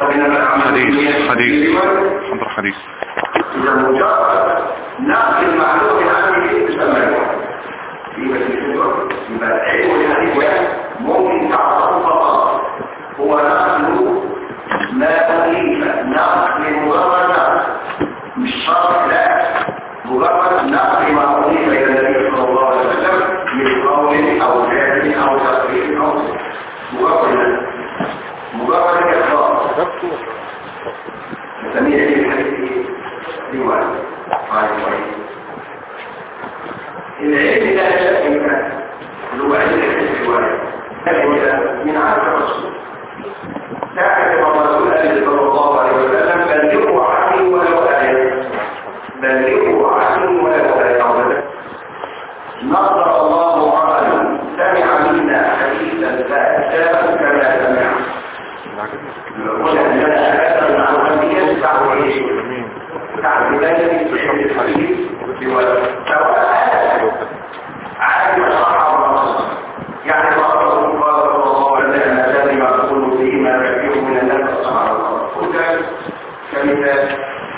حديث حديث حضر حديث إذا مجرد نقل المعلومة عنه يسمى في مسجد يبقى العلم الحديث واحد ممكن تعرفه فقط هو نقل ما أضيف نقل مجرد نقل مش شرط لا مجرد نقل ما أضيف إلى النبي صلى الله عليه وسلم من قول أو فعل أو تقرير أو مجرد نقل مجرد إخبار نسميه في الحديث رواية رواية العلم لا شك منه اللي هو علم الرواية هذا من عهد الرسول تعرف الرسول صلى الله عليه وسلم بلغوا عني ولو آية بلغوا عني ولو آية نظر الله عقلا سمع منا حديثا فأتاه كما سمع يقول أن لا أكثر المعلومات يسمع إيش تعبيرات في الحديث سواء عالم الصحابة يعني الله صلى الله عليه وسلم الذي يقول فيه ما كثير من الناس الصحابة وكان كمثال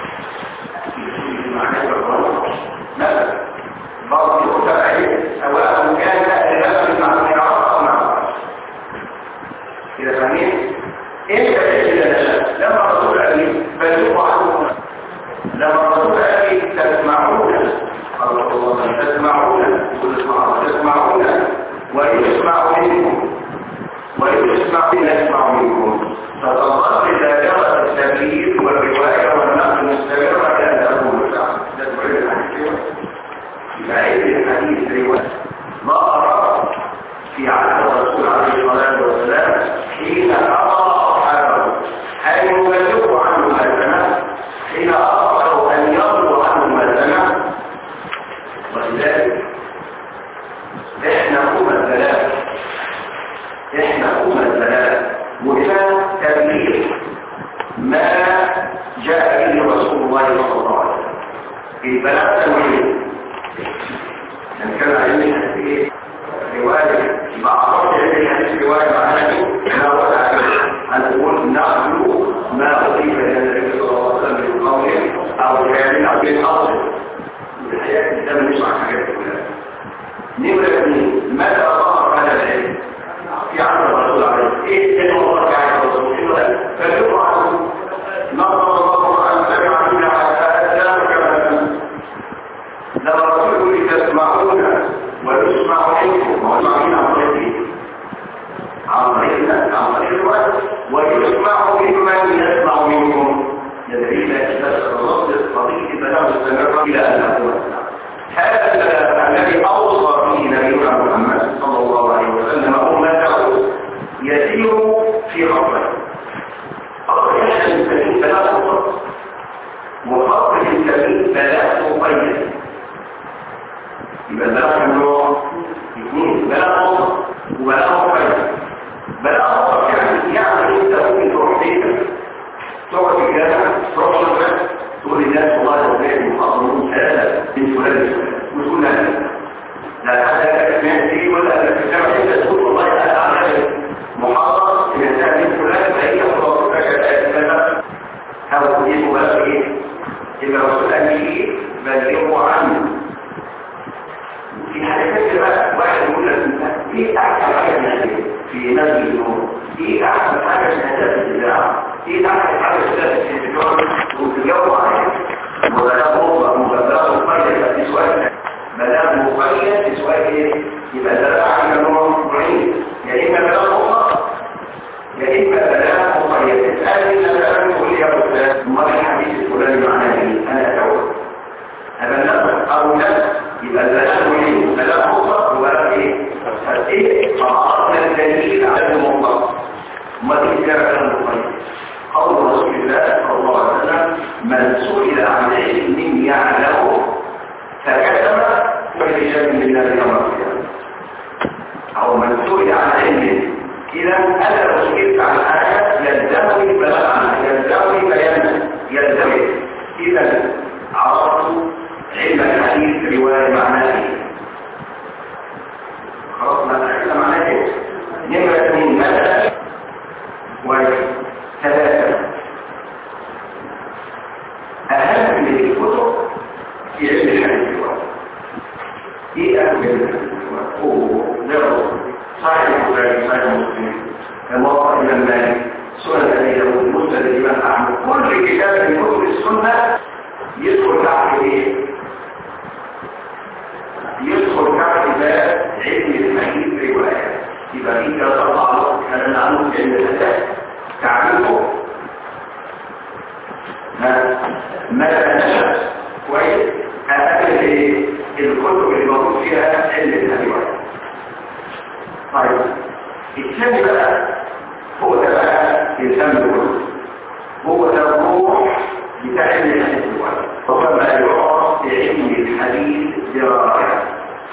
مثلا بعض الخلفاء سواء كان لبس مع القراءة أو مع القراءة إذا فهمت إيه تجد لما الرسول قال بلغوا عنه لما الرسول قال تسمعون الله تسمعون تسمعون ويسمع منكم ويسمع يسمع منكم فتظل إذا جرت التبليغ والرواية والنقل مستمرة كان تكون تدبر الحديث فعيد الحديث رواية ظهر في عهد الرسول عليه الصلاة والسلام حين أمر أصحابه أن يبلغوا عنه ما سمع حين أمروا أن يرضوا عنه ما سمع ولذلك احنا أمة الثلاث احنا أمة الثلاث وإلى تبليغ ما جاء به رسول الله صلى الله عليه وسلم البلاغ تنويه كان كان علمنا في رواية ما أعرفش علم الحديث رواية معناه لا ولا أن نقول نقل ما أضيف إلى النبي صلى الله عليه وسلم من قول أو فعل أو من أصل الحياة ده مش مع حاجات كلها نمرة اثنين ماذا ظهر هذا العلم في عهد الرسول عليه ايه اللي هو في عهد الرسول انه لا فليقع عنه نظر الله عن سمع من الاسلام كما سمع لما الرسول يقول تسمعون ويسمع منكم ويسمع من امرته عن طريق عن طريق الوقت ويسمع ممن يسمع منكم يدري لا يستشعر الرد الطبيعي بلا مستمر الى ان نقول هذا الذي اوصى فيه نبينا محمد صلى الله عليه وسلم امته ابي داود مسند الامام احمد كل كتاب من كتب السنه يدخل تحت ايه يدخل تحت باب علم الحديث روايه يبقى في ثلاث اربع نقط كلام عنه في علم الحديث تعريفه ماذا نشأ كويس هذه الكتب اللي موجود فيها علم الحديث طيب الثاني بقى هو ده بقى يسمى كله هو ده الروح بتاع علم الحديث الواحد هو ما يعرف بعلم الحديث درايه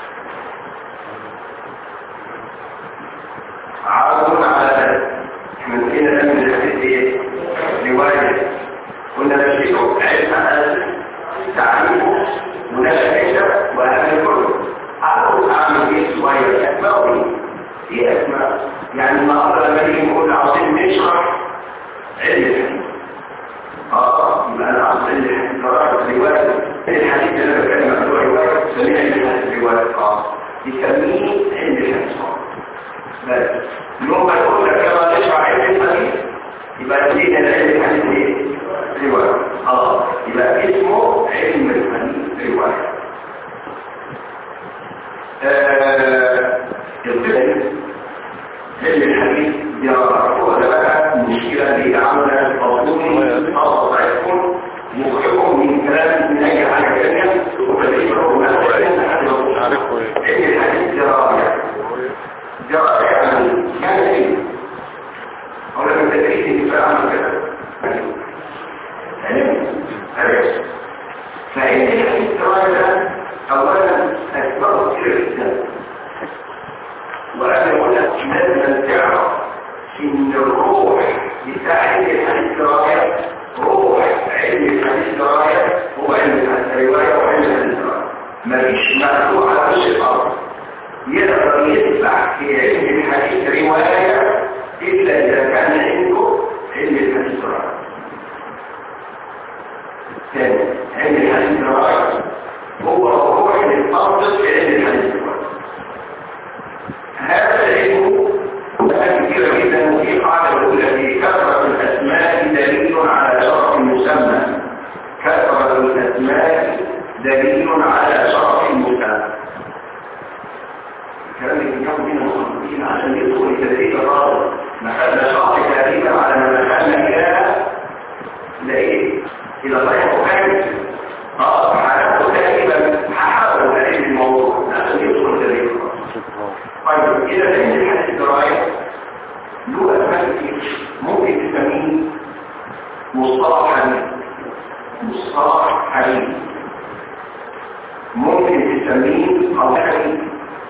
عرض على ذلك احنا نسينا علم الحديث ايه روايه قلنا نشيء علم اساس تعريفه مناسبه واهم كله عرض اعمل ايه شويه اسماء ايه اسماء يعني ما اقدر لما نيجي نقول عاوزين نشرح علم الحديث اه يبقى انا عاوز علم الحديث قراءه روايه الحديث اللي انا بتكلم عنه روايه سميه علم الحديث روايه اه يسميه علم الحديث بس يوم ما يقول لك كما نشرح علم الحديث يبقى يدينا علم الحديث ايه روايه اه يبقى اسمه علم الحديث روايه آه الفكر علم الحديث هو ده بقى المشكله اللي عامله مظلومي او ضعيفكم مخرجهم من كلام من اي حاجه ثانيه وبديههم علم الحديث درايه درايه يعني يعني ايه؟ او لما تدريس الدفاع عن كده علم عرفت فعلم الحديث درايه ده اولا اسباب كتير جدا وانا اقول لك لازم تعرف ان الروح بتاع علم الحديث درايه روح علم الحديث درايه هو علم الحديث روايه وعلم الحديث درايه مفيش مخلوق على وش الارض يقدر يدفع في علم الحديث روايه الا اذا كان عنده علم الحديث درايه ثاني علم الحديث درايه هو روح المنطق في علم الحديث درايه هذا العلم كثيرة جدا وفي قاعدة الأولى في كثرة الأسماء دليل على شرف المسمى كثرة الأسماء دليل على شرف المسمى الكلام اللي كان بينا مخططين عشان يدخل تدريب الراضي دخلنا شرط تقريبا على ما دخلنا إلى لإيه؟ إلى طريق مكان اه حالته تقريبا حاول تعريف الموضوع عشان يدخل تدريب الراضي طيب إذا علم الحديث الدراية له أسماء كتير ممكن تسميه مصطلح حديث مصطلح حديث ممكن تسميه قول حديث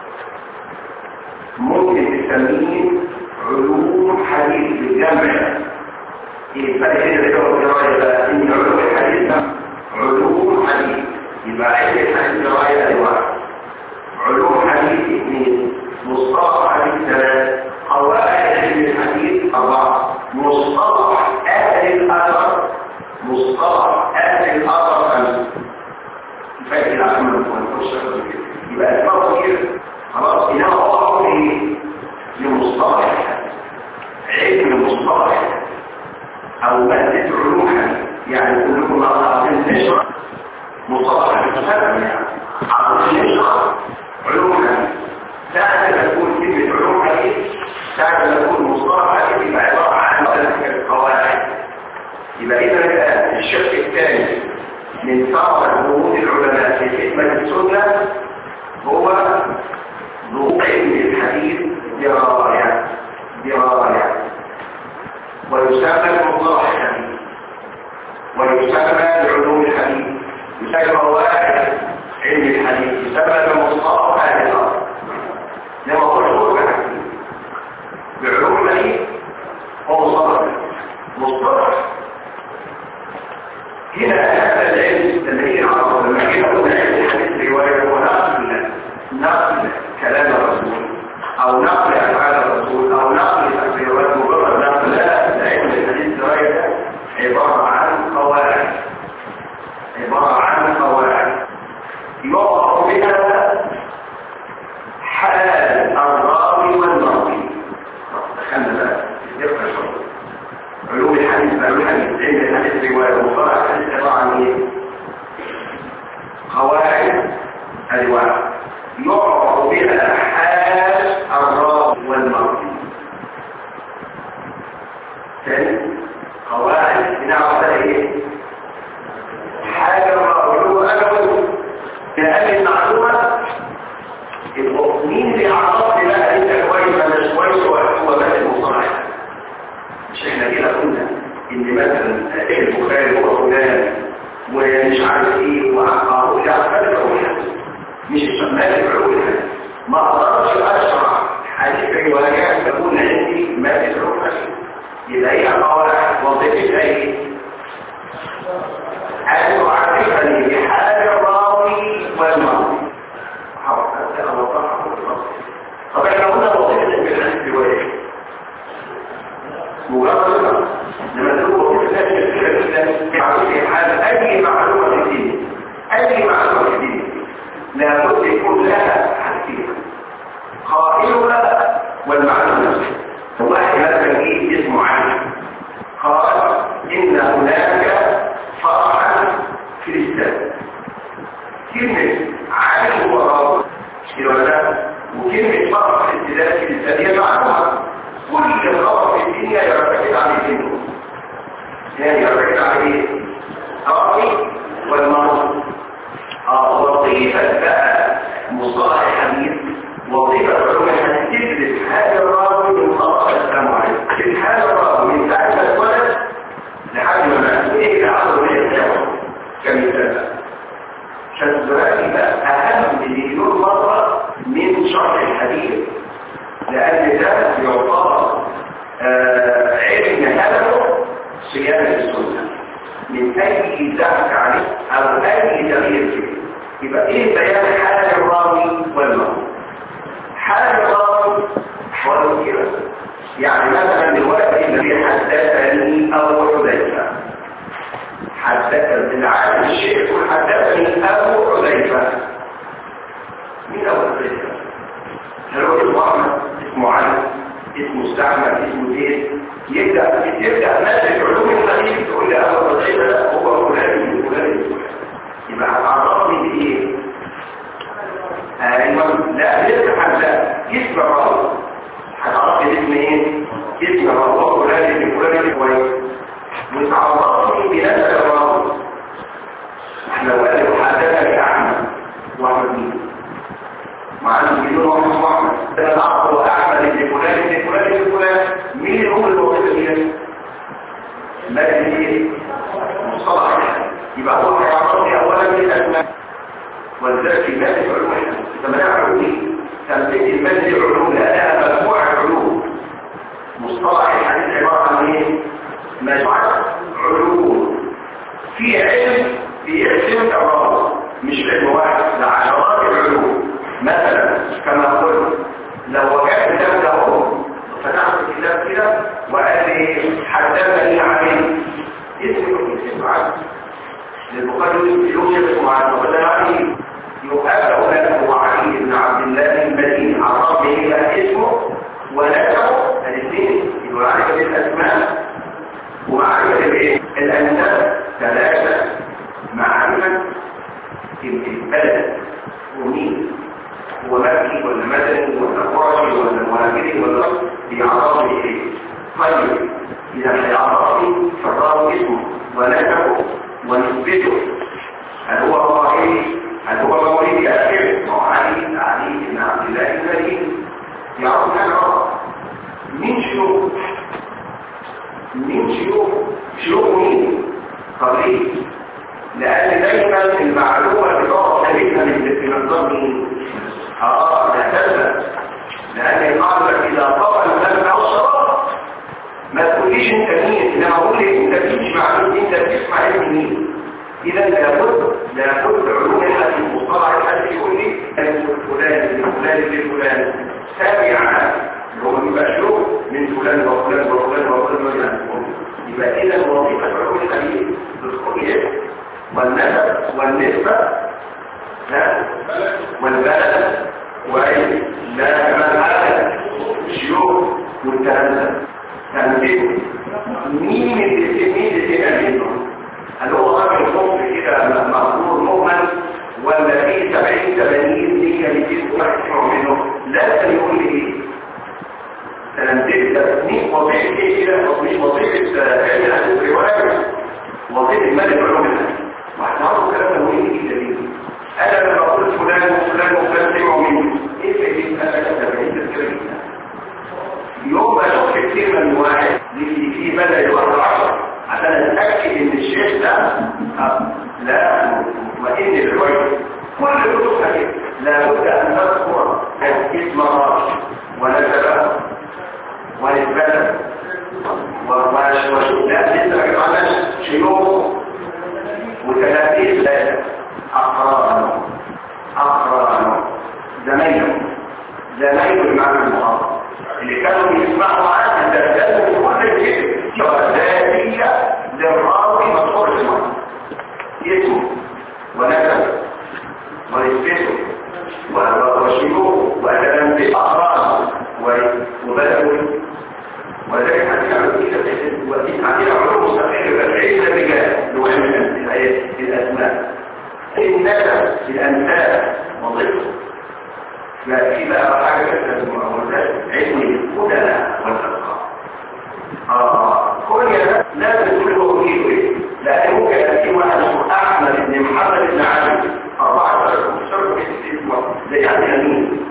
ممكن تسميه علوم حديث بالجمع ايه الفرق هنا اللي هو الدراية بقى ان علوم الحديث علوم حديث يبقى علم الحديث دراية انواع علوم حديث اثنين مصطلح حديث ثلاث قواعد علم الحديث أربعة مصطلح أهل الأثر مصطلح أهل الأثر خمسة فاكر العمل والفرصة يبقى أسماء كتير خلاص إنما وضعوا إيه لمصطلح علم مصطلح أو مادة علوم حديث يعني كلكم عاطين نشرة مصطلح حديث يعني عاطين نشرة علوم حديث ساعة ما تكون كلمة علوم حديث ساعة ما تكون مصطلح حديث يبقى عبارة عن القواعد يبقى إذا الشق الثاني من ثمرة وجود العلماء في خدمة السنة هو ظهور علم الحديث دراية دراية ويسمى المصطلح الحديث ويسمى بعلوم الحديث يسمى قواعد علم الحديث يسمى بمصطلح أهل الأرض لما هو شغل بحكي بعلوم الحديث هو مصطلح مصطلح هنا هذا العلم الذي عرفه لما كان يقول علم الحديث رواية هو نقل نقل كلام الرسول أو نقل أفعال الرسول أو نقل تقريرات مجرد نقل لا علم الحديث رواية عبارة عن قواعد عبارة عن قواعد يوضع بها حال الراوي والمروي دخلنا بقى دقة شوية علوم قالوا الحديث علم الحديث رواية ومصطلح الحديث عبارة عن ايه؟ قواعد أنواع يعرف بها حال الراوي والمرضي ثاني قواعد بنعرف بها ايه؟ حال الراوي هو أجل لأن المعلومة مين اللي عرف لي بقى انت كويس ولا مش كويس هو بس المصطلح مش احنا كده قلنا ان مثلا البخاري هو فلان ومش عارف ايه وعقاره لا فلك اقولها مش مالك عقولها ما اقدرش اشرح حديث روايات تكون عندي مالك عقولها يبقى هي قواعد وظيفتها ايه؟ ان تعرفني بحال الراوي والماضي طب احنا قلنا وظيفه الحديث روايه مجرد لما تقول وظيفه الناس في حال اي معلومه في الدين اي معلومه في الدين لابد يكون لها حاجتين قائلها والمعلومه نفسها واحد مثلا ايه اسمه علي قال ان هناك فرحا في الاسلام كلمه علي هو راوي كده وكلمه فرح في الاسلام في الاسلام هي معلومه كل خبر في الدنيا يرتكز عليه منه يعني يرتكز عليه راوي والمرض اه وظيفه بقى مصطلح الحديث وظيفه علوم الحديث تدرس هذا الراوي من خطا السلام عليكم تدرس هذا الراوي من ساعه ما اتولد لحد ما مات ايه اللي عمله من الجامعه كمثال عشان دلوقتي بقى اهم مليون مره من شرح الحديث لأن ده يعتبر آه علم هدفه صيانة السنة من أي زعك عليه أو أي تغيير فيه يبقى إيه بيان حال الراوي والمرء حال الراوي حوالي كده يعني مثلا دلوقتي الذي حدثني أبو حذيفة حدثني العالم الشيخ يقول حدثني أبو حذيفة مين أبو حذيفة؟ هل هو اسمه احمد اسمه علي اسمه استعمل اسمه زيد يبدا يبدا مادة علوم الحديث تقول لي ابو حذيفه ده هو فلان فلان يبقى هتعرفني بايه؟ ايوه لا لسه حتى اسم الراوي هتعرفني اسم ايه؟ اسم الراوي فلان فلان كويس وتعرفني بنفس الراوي احنا لو قال حدثني احمد واحد مين معنا مليون واحد واحد انا العقل واحمد ابن فلان ابن فلان ابن فلان مين هو الوظيفه دي ما دي مصطلح يبقى هو هيعرفني اولا بالاسماء والذات في ماده علوم لما نعرف ايه تمثيل الماده علوم لانها مجموعه علوم مصطلح الحديث عباره عن ايه مجموعه علوم في علم بيقسم الراس مش علم واحد ده عشرات العلوم مثلا كما قلت لو وجدت كتاب له فتحت الكتاب كده وقال لي حدثني علي اسمه اسمه علي للبخاري يوسف اسمه علي وقال علي يؤكد له علي بن عبد الله المديني عرف به اسمه ونسبه الاثنين يبقى معرفه الاسماء ومعرفه الايه الانساب ثلاثه معرفه البلد ومين هو مكي ولا مدني ولا قرشي ولا مهاجري ولا بيعرفني ايه طيب اذا هيعرفني فالراوي اسمه ونسبه ونسبته هل هو قائل هل هو مواليد يأكل هو علي علي بن عبد الله المديني يعرف هذا مين شيوخ مين شيوخ شيوخ مين قليل لأن دايما المعلومة بتقع ثابتة من نظام مين اه ده ثبت لأن القاعدة إذا طبع الثبت أو الشراب ما تقوليش انت مين انما اقول لك انت بتمشي معلوم انت بتسمع علم مين اذا لابد لابد علوم الحديث مصطلح الحديث يقول لي فلان من فلان من فلان تابع اللي هو بيبقى شروط من فلان وفلان وفلان وفلان يبقى اذا وظيفه علوم الحديث بتكون ايه والنسب والنسبه ها والبلد وإيه لا كمان عدد الشيوخ والكلام ده تنزله مين اللي مين اللي تنزله هل هو راجل مصر كده مغرور مؤمن ولا في 70 80 دي اللي تسمع منه لازم يقول لي ايه تنزل ده مين وظيفه ايه كده مش وظيفه علم الحديث روايه وظيفه مالك علوم الحديث واحنا عارفين كلام مهم جدا ليه انا لما اقول فلان وفلان وفلان سمعوا مني ايه اللي انا كتبت الكلام يوم ما اشوف كلمه من واحد اللي في بدا يوقع عشر عشان اتاكد ان الشيخ ده لا مطمئن للرجل كل الكتب كده لابد ان تذكر اسم الراجل ونسبه ونسبته وشوف لا لسه ما جمعناش شيوخ وتلاميذ اقرانه اقرانه زمايله زمايله المعنى المحافظ اللي كانوا بيسمعوا عنه تبدأوا كل شيء ذاتية للراوي مذكور اسمه اسمه ونسبه ونسبته وشيوخه وكلام بأقرانه وبدأوا وذلك هنعمل كده ودي عندنا علوم مستقلة بالعلم الرجال لوحد الأسماء النسب الأنساب وظيفته لا في بقى حاجة كده المعاملات علم الهدى والأفكار آه كل ده لازم تقول له ايه وايه لأن ممكن يأتي واحد اسمه أحمد بن محمد بن علي أربعة سنة شرط اسمه زي عندنا مين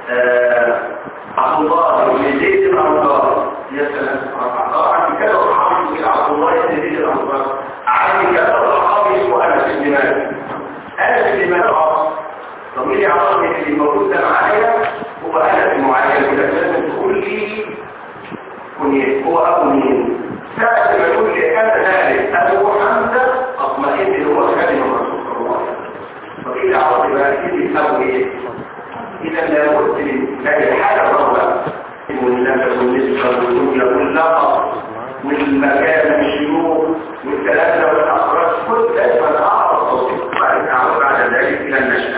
عبد الله بن زيد الأنصار يا سلام عندي كذا صحابي اسمه عبد الله بن زيد الأنصار عندي كذا صحابي اسمه أنس بن مالك أنس بن مالك ضميري عربي اللي موجود ده معايا هو أنس معين كده لازم تقول لي كنيت هو أبو مين ساعة ما يقول لي أنا ذلك أبو حمزة أطمئن اللي هو خادم الرسول صلى الله عليه وسلم ضميري عربي بقى كده أبو إيه إذا لابد من هذه الحالة الرغبة والنفس والنسبة والدنيا واللقب والمكان والشيوخ والثلاثة والأخراج كل لازم أنا أعرف توصيف بعد أعود بعد ذلك إلى النشأة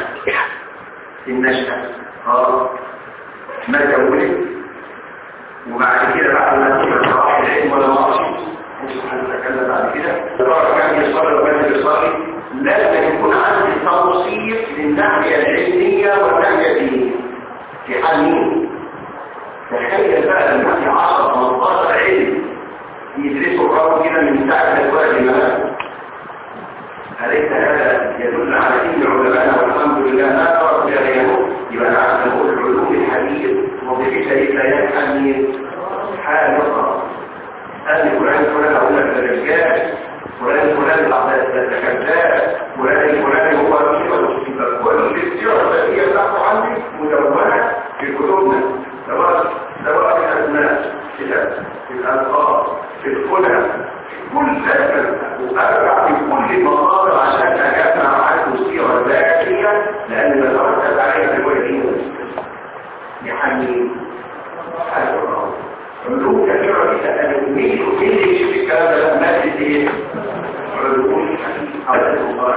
النشأة اه متى ولد وبعد كده بعد ما تكون صلاح العلم ولا معصي مش هنتكلم بعد كده ترى كان يصلي وكان يصلي لازم يكون عندي توصيف للناحية العلمية والناحية الدينية في حال مين؟ تخيل بقى ان في 10 15 علم يدرسوا الرجل كده من ساعة الوقت ما أليس هذا يدل على ان علماءنا والحمد لله ما ترك جاريه يبقى نعرف نقول علوم الحديث وظيفتها لا يفهم من حال الرب قال فلان فلان اقول لك ده رجال فلان فلان ده كذاب فلان الفلاني هو يبقى كل السيره الذاتيه بتاعته عندي مدونه في كتبنا سواء سواء في الاسماء كده في الالقاب في الكنى كل ذلك وارجع في كل مصادر عشان اجمع عنه السيره الذاتيه لان ما ترتب عليها الوالدين يعني حاجه علوم كثيره جدا انا مين مين اللي يشوف الكلام ده ماده ايه علوم الحديث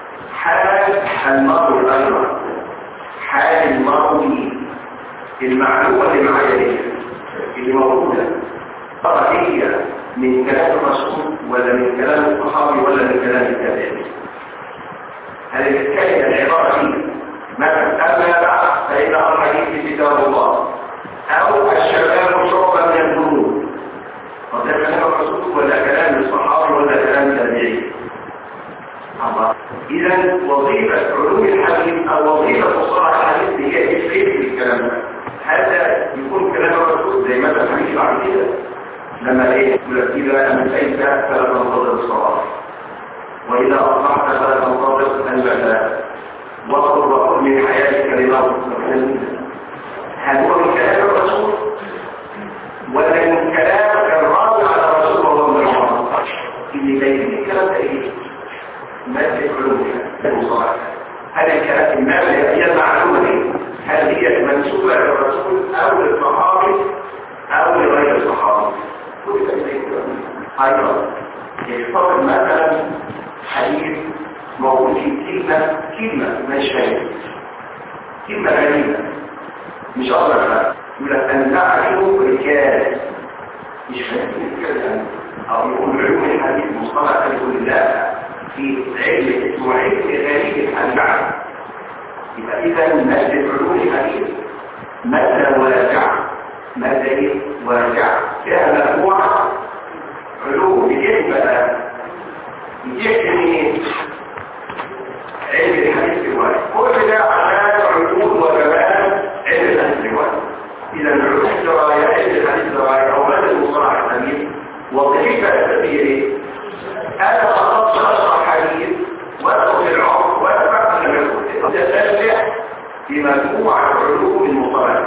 حال الماضي الايضا حال الماضي المعلومه اللي معايا دي اللي موجوده ترى هي من كلام الرسول ولا من كلام الصحابي ولا من كلام التابعين هل الكلمه العباره دي مثلا اما بعد فان الحديث كتاب الله او الشباب شعبه من الذنوب وده كلام الرسول ولا كلام الصحابي ولا كلام التابعين اذا وظيفه علوم الحديث او وظيفه مصطلح الحديث هي تفكير في الكلام ده هذا يكون كلام الرسول زي مثلا حديث بعد كده لما ايه يقول لك اذا امسيت فلا تنتظر الصلاه واذا اصبحت فلا تنتظر المساء واخذ وخذ من حياتك لما هل هو من كلام الرسول ولا من كلام الراوي على الرسول وهو من العمر اللي بين الكلام ده ايه مادة علومها المصطلح هل الكلام المادة هي المعلومة دي هل هي منسوبة للرسول او للصحابي او لغير الصحابي كل ذلك ايضا يختار مثلا حديث موجود في كلمة كلمة مش فاهم كلمة غريبة مش أقدر يقول لك أن نعرف رجال مش فاهم كده او يقول علوم الحديث مصطلح يقول لا في علم اسمه علم غريب الحديث يبقى اذا ماده علوم الحديث ماده واسعه ماده ايه واسعه فيها مجموعه علوم بتحكي بقى بتحكي منين علم الحديث الرواية كل ده عشان علوم وجمال علم الحديث الرواية إذا علوم الرواية علم الحديث الرواية أو ماذا المصطلح الحديث وظيفة أساسية أنا أخص أشرح حديث وأدخل العمر وأدفع من العلوم تتسع في مجموعة علوم المصطلح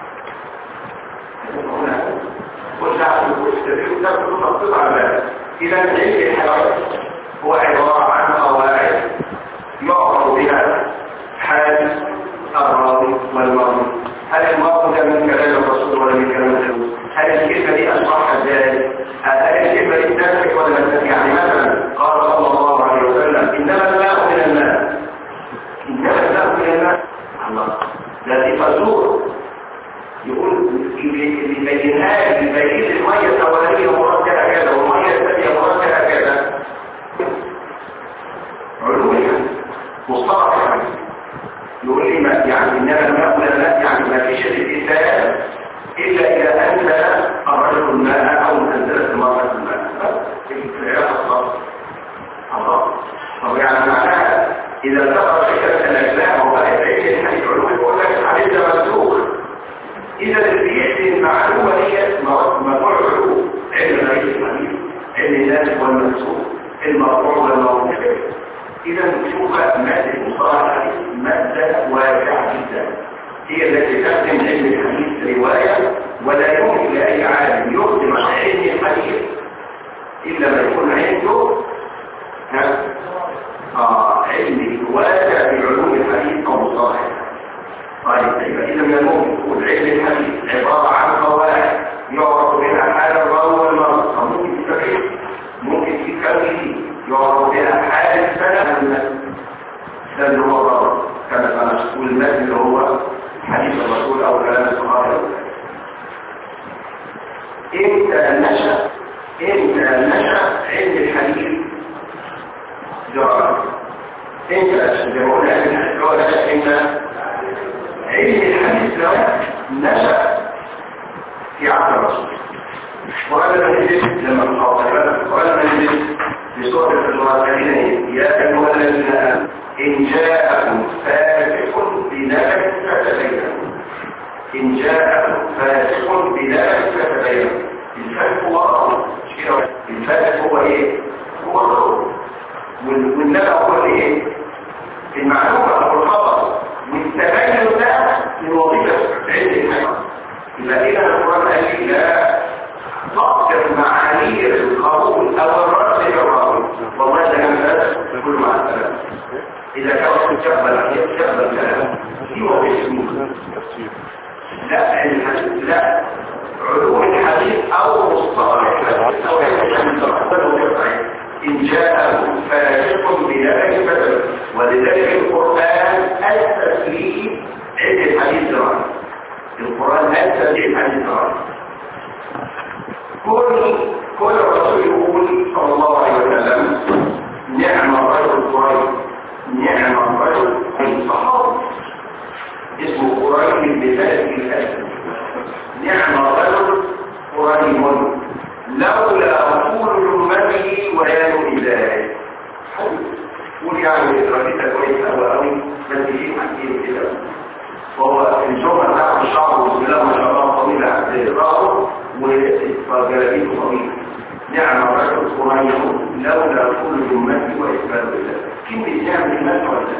كل عقل كل تدريب تاخد تخطيط على بالك إذا علم الحيوان هو عبارة عن قواعد يعرف بها حال الراوي والمرضي هل المرض ده من كلام الرسول ولا من كلام الرسول هل الكلمة دي أصبحت ذلك هل الكلمة دي تنفع ولا لا تنفع يعني مثلا قال صلى الله عليه وسلم إنما الماء من الماء إنما الماء من الماء الله ده دي فزور يقول يبينها يبين المية الأولانية مركبة كذا والمية الثانية مركبة كذا علوم مصطلح الحديث يقول لي ما يعني انما الماء ولا لا يعني ما فيش الاتسال الا اذا انزل الرجل الماء او انزلت المرأة الماء بس في العلاقة الصلاة الله طب يعني معناها اذا ذكر فكرة الاجزاء وبقت علم الحديث علوم يقول لك الحديث ده مسلوك اذا اللي بيحكي المعلومة هي مجموع علوم علم الحديث علم الناس والمسلوك المرفوع والموضوع إذا نشوف مادة المصطلح الحديث مادة واسعة جدا هي التي تخدم علم الحديث رواية ولا يمكن لأي عالم يخدم علم الحديث إلا ما يكون عنده ها آه علم واسع في علوم الحديث أو مصطلح طيب يبقى إذا من الممكن يكون علم الحديث عبارة عن قواعد يعرف بها حال الراوي والمرض أو ممكن تستفيد ممكن في كونه يعرف بها حال السنة ده اللي هو الرابط كما سنقول والمثل اللي هو حديث الرسول او كلام الصحابه امتى نشا امتى نشا علم الحديث جرى امتى زي ما قلنا علم الحديث هو نشا امتى علم الحديث ده نشا في عهد الرسول وهذا نجد لما الخاطبات وهذا نجد في سورة المرسلين يا أيها الذين آمنوا إن جاءكم فاسق بنبأ فتبينوا إن جاءكم فاسق بنبأ فتبينوا الفاسق هو الأمر الفاسق هو إيه؟ هو الأمر والنبأ هو الإيه؟ المعلومة أو الخبر والتبين ده من وظيفة علم الحيوان إذا إذا القرآن قال لا تقدر معايير القبول أو الرد للراوي والله ده كان بس كل مع السلامة إذا كان تقبل يقبل كلام في وظيفة لا الحديث لا علوم الحديث أو مصطلح الحديث أو الحديث إن جاء فاسق بنبأ بدل ولذلك القرآن التسليم عند الحديث الرأي القرآن التسليم عند الرأي كل كل الرسول يقول صلى الله عليه وسلم نعم الرجل قريب نعم الرجل الصحابي اسمه قريب بذلك الاسم نعم الرجل قريب لولا طول امته ويان ذلك قول يعني رفيقة كويسة أو أوي بس في حكيم كده وهو الجمعة بتاع الشعر بسم الله ما شاء الله طويلة عند الرأس وجلابيته طويلة نعم الرجل صغير لولا طول امته وإثبات الله كلمة نعم المال ولا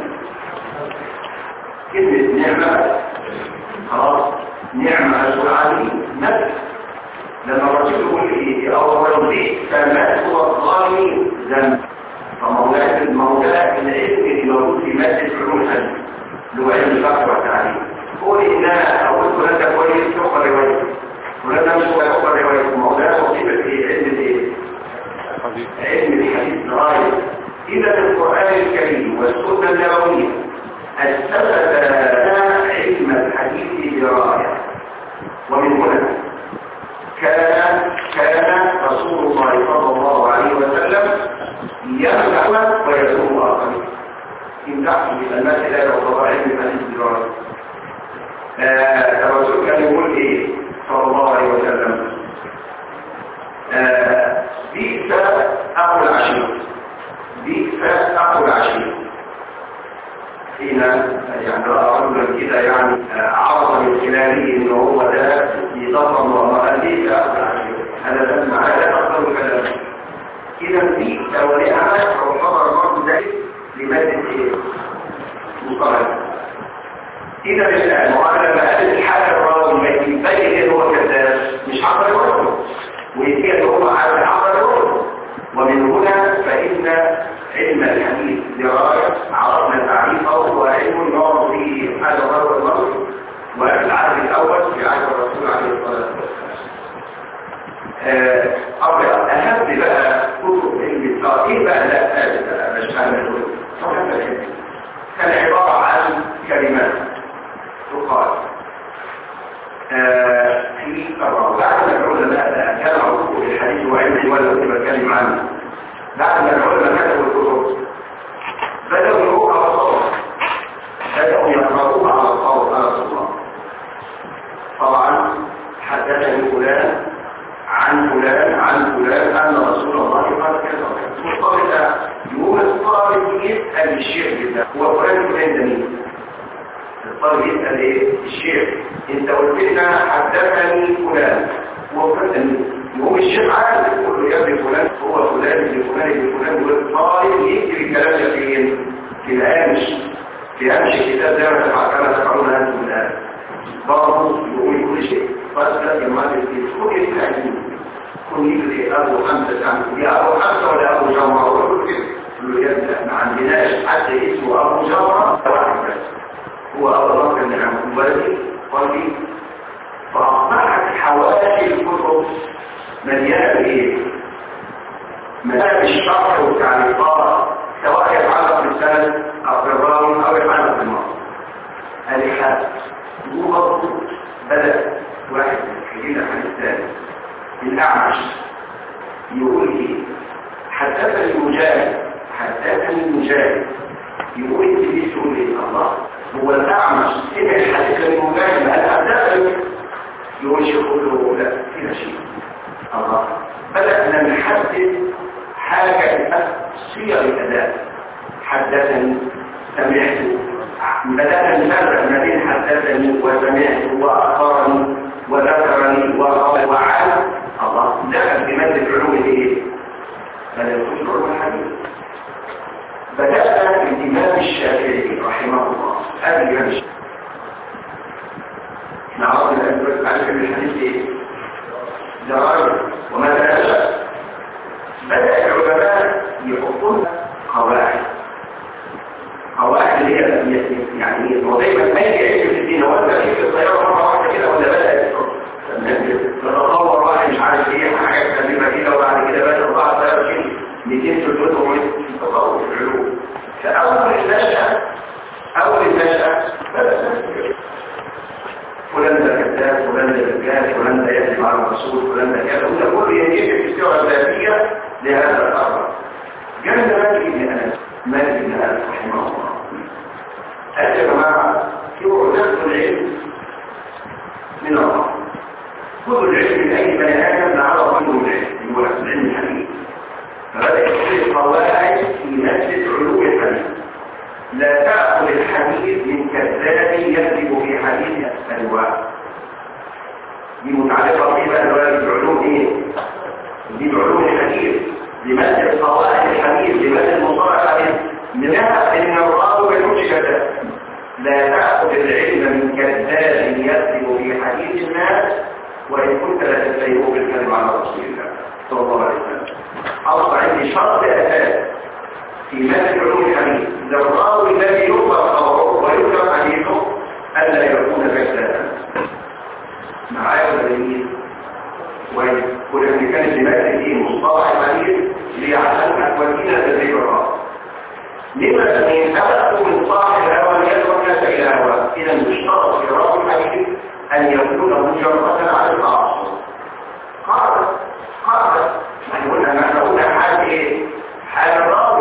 كلمة نعمة خلاص نعمة السعادي نفس لما الرسول يقول ايه او الرجل فمات والظالمين ذنب فمولاة المولاة العلم اللي موجود في مادة علوم الحديث اللي هو علم الفقه والتعليم قول ان انا اقول فلان ده كويس تقبل روايته فلان ده مش تقبل روايته مولاة وصيبة في علم الايه؟ علم الحديث غاية اذا القرآن الكريم والسنة النبوية أسست علم الحديث دراية ومن هنا كان كان يمدح ويذم آخرين يمدحه بالناس لا يعتبر علم الحديث الدراسي الرسول كان يقول ايه صلى الله عليه وسلم بئس اخو العشير بئس اخو العشير حين يعني راى رجلا كده يعني عرف من خلاله ان هو ده يضم وراء بئس اخو العشير هذا تسمع هذا افضل كلام اذا بئس ولعنه تعتبر برضه ذلك لماده ايه؟ مقارنه إذا المعاملة بقى الحاجة الراوي ما يبين إن هو كذاب مش عبر الوجه ويبين إن هو عبر الوجه ومن هنا فإن علم الحديث دراية عرفنا تعريفه وعلم يعرف فيه هذا الراوي المرء والعهد الأول في عهد الرسول عليه الصلاة والسلام أهم بقى كتب علم التعريف بقى لا مش فاهم كان عبارة عن كلمات تقال في الراوي بعد ما العلماء كان عروضه في الحديث وعلمه ولا كنت بتكلم عنه بعد ما العلماء كتبوا الكتب بدأوا يروحوا على الصوت بدأوا يقرؤوها على الصوت على الصوت طبعا حدثني فلان عن فلان عن فلان أن رسول الله قال كذا مرتبطة يقول الطالب يسأل الشيخ ده هو فلان فلان ده مين الطالب يسأل ايه الشيخ انت قلت لنا حدثني فلان هو فلان يقوم الشيخ عارف يقول له يا ابن فلان هو فلان ابن فلان ابن فلان والطالب يكتب الكلام ده فين في الهامش في هامش الكتاب ده ما كما تفعلون انتم الان برضه يقول كل شيء فاسأل يا مالك كل التعليم كل يجري ابو حمزه عن يا ابو حمزه ولا ابو جمره ولا كده ما عندناش حد اسمه ابو جمره واحد بس هو أبو بكر بن عبد الولد قلبي فأصبحت حواشي الكتب مليانة بإيه؟ مليانة بالشرح والتعليقات سواء يتعلق بالسند أو بالراوي أو يتعلق بالمرض الإحاد هو برضه بدأ واحد يجينا عن الثاني الأعمش يقول إيه؟ حدثني مجاهد حدثني مجاهد يقول انت ليه تقول ايه الله هو الأعمش سمع الحديث المجاهد هل حدثني يقول شيخ له لا كده شيء الله بدأنا نحدد حاجة صيغ الأداء حدثني سمعت بدأنا نفرق ما بين حدثني وسمعت وأخبرني وذكرني وقال وعاد الله دخل في مادة علوم الايه؟ بل يكون علوم الحديث بدأنا الإمام الشافعي رحمه الله هذا الإمام الشافعي احنا عرضنا الأدوات على الحديث ايه؟ درجة وماذا أشاء بدأ العلماء يحطون قواعد قواعد اللي هي يعني هو دايما ما يجي علم في الدين ولا في الطيارة مرة واحدة كده ولا بدأ تتطور واحد مش عارف ايه حاجات كلمة كده وبعد كده بدأ بعض ده شيء 200 300 تطور في العلوم فأول النشأة أول النشأة بدأ فلان ده كذاب فلان ده رجال فلان ده يكذب على الرسول فلان ده كذا وده كله يجب في السيرة الذاتية لهذا الأمر جنب مالك بن أنس مالك بن أنس رحمه الله قال يا جماعة يوعدت العلم من الله خذوا العلم من أي بني آدم على رجل العلم هو العلم الحديث فبدأ يصير قواعد في مسجد علو الحديث لا تأخذ الحديث من كذاب يكذب في حديث الواء دي متعلقة بما العلوم ايه؟ دي بعلوم الحديث لمد قواعد الحديث لمد المصطلح الحديث منها ان الراوي ما يكونش كذاب لا تأخذ العلم من كذاب يكذب في حديث الناس وإن كنت لا تستيقظ بالكلمة على رسول الله صلى الله عليه وسلم أصبح عندي شرط أساس في مادة علوم الحديث للراوي الذي يطلق خبره ويطلق حديثه ألا يكون كذابا معايا دليل وكل اللي كانت لمادة دي مصطلح الحديث ليعلمك ودينا تدريب الراوي لما من أبقوا من صاحب الهوى ليدعو الناس إلى هوى إذا يشترط في راوي الحديث أن يكون مجردا على التعصب قاعدة قاعدة يعني قلنا نحن قلنا حال إيه؟ حال الراوي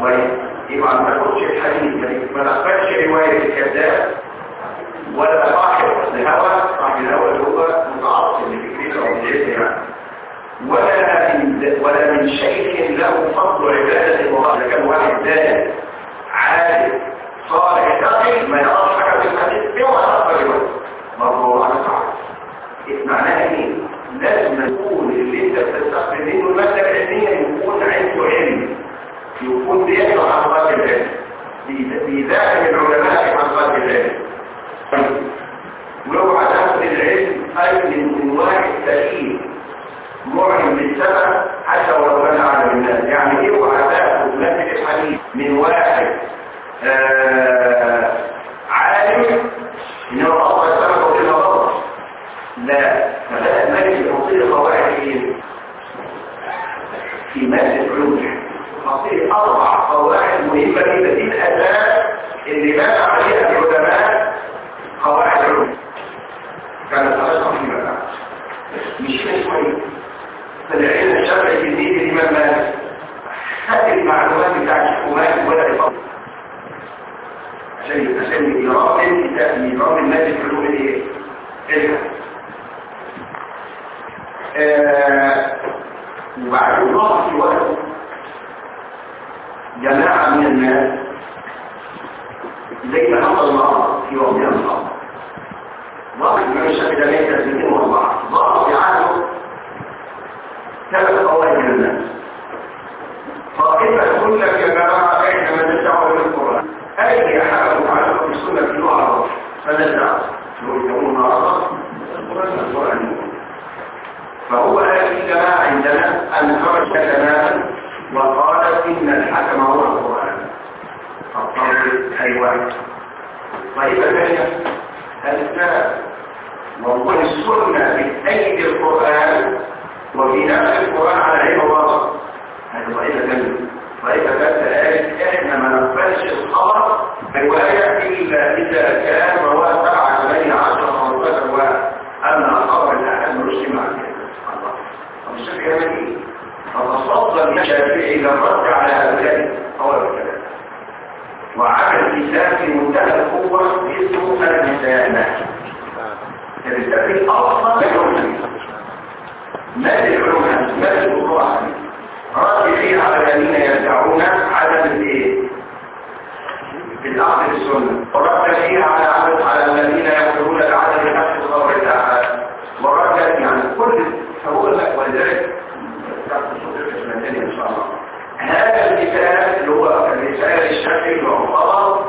كويس يبقى ما تاخدش الحديث ما تقبلش روايه الكذاب ولا صاحب الهوى صاحب الهوى اللي هو متعصب لفكرته او لعلمه يعني ولا من ولا من شيء له فضل عباده الله اذا كان واحد ذات عالم صالح تقي ما يعرفش حاجه في الحديث اوعى تقبل روايه مرفوع على صاحب معناها ايه لازم يكون اللي انت بتستقبل منه الماده العلميه يكون عنده علم يكون بيقرا عن طلب العلم بيذاكر العلماء عن طلب العلم واوعى تاخد العلم اي من واحد سليم معلم بالسبب حتى ولو كان اعلم الناس يعني اوعى تاخد ماده الحديث من واحد آه عالم انه الله السبب وكلمه غلط لا فبدأ مالك يحطيه قواعد ايه في مادة علوم يحطيه اربع قواعد مهمة جدا دي الاساس اللي بنى عليها العلماء قواعد علوم كانت أرقى في مكان مش شوية فالعلم الشرعي في الدين الإمام مالك هات المعلومات بتاعت الحكومات ولا يفضل عشان عشان يرام يرام الناس في علوم الايه؟ العلم وبعدين ضغط في وقت جماعة من الناس زي ما حصل معه في وقتها الصعب ضغط من الشكل ده ليس اثنين واربعة ضغط في عهده ثلاث قوائد من الناس فإذا كل يا جماعة احنا ما ندعو بالقرآن أي حاجة متعلقة بالسنة في نوع فندعو لو يكون النهارده القرآن القرآن فهو هذه جماعة عندنا أن خرج تماما وقالت إن الحكم هو القرآن فالطرق أيوة طيب ثانية الإسلام وهو السنة بتأيد القرآن وفي نفس القرآن على عين الله هذه طريقة ثانية طريقة ثالثة إحنا ما نقبلش الخبر رواية إلا إذا كان رواه سبعة ثمانية عشر خمسة رواية أما الخبر الأحد ملوش مع كده الشيخ يمني فتصدر الشافعي للرد على هؤلاء أول الكلام وعمل كتاب في منتهى القوة اسمه المسانة الكتاب الأصل للعلوم ما للعلوم ما للقرآن رد فيه على الذين يدعون عدم الايه؟ بالأخذ السنة ورد فيه على عدد على الذين يقولون بعدم نفس الخبر الأحد ورد يعني كل فهو لك ولذلك ان شاء الله هذا الكتاب اللي هو الرسالة الشافعي المعتبر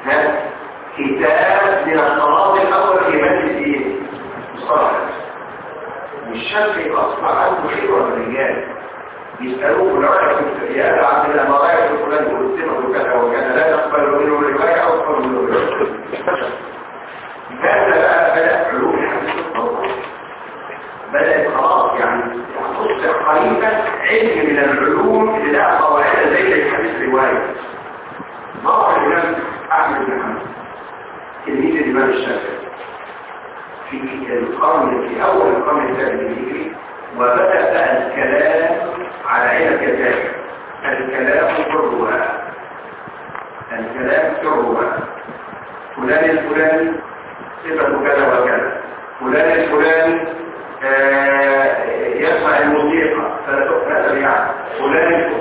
كتاب من الطراز الاول في مجلس ايه؟ الصلاة والشافعي اصبح عنده خبرة الرجال يسألوه من رأيك يا أبا عبد الله ما رأيك في فلان والسمة وكذا وكذا لا تقبل منه الرواية أو تقبل منه الرواية هذا بقى بدأ علوم الحديث الطبع بدأت خلاص يعني تصبح قريبا علم من العلوم اللي لها قواعد زي الحديث رواية ضرب الإمام أحمد بن حنبل تلميذ الإمام الشافعي في القرن في أول القرن الثاني الهجري وبدأ بقى الكلام على عين كذلك الكلام كرها الكلام كرها فلان الفلاني صفة كذا وكذا فلان الفلاني آه يسمع الموسيقى فلا تؤثر يعني فلان الفلاني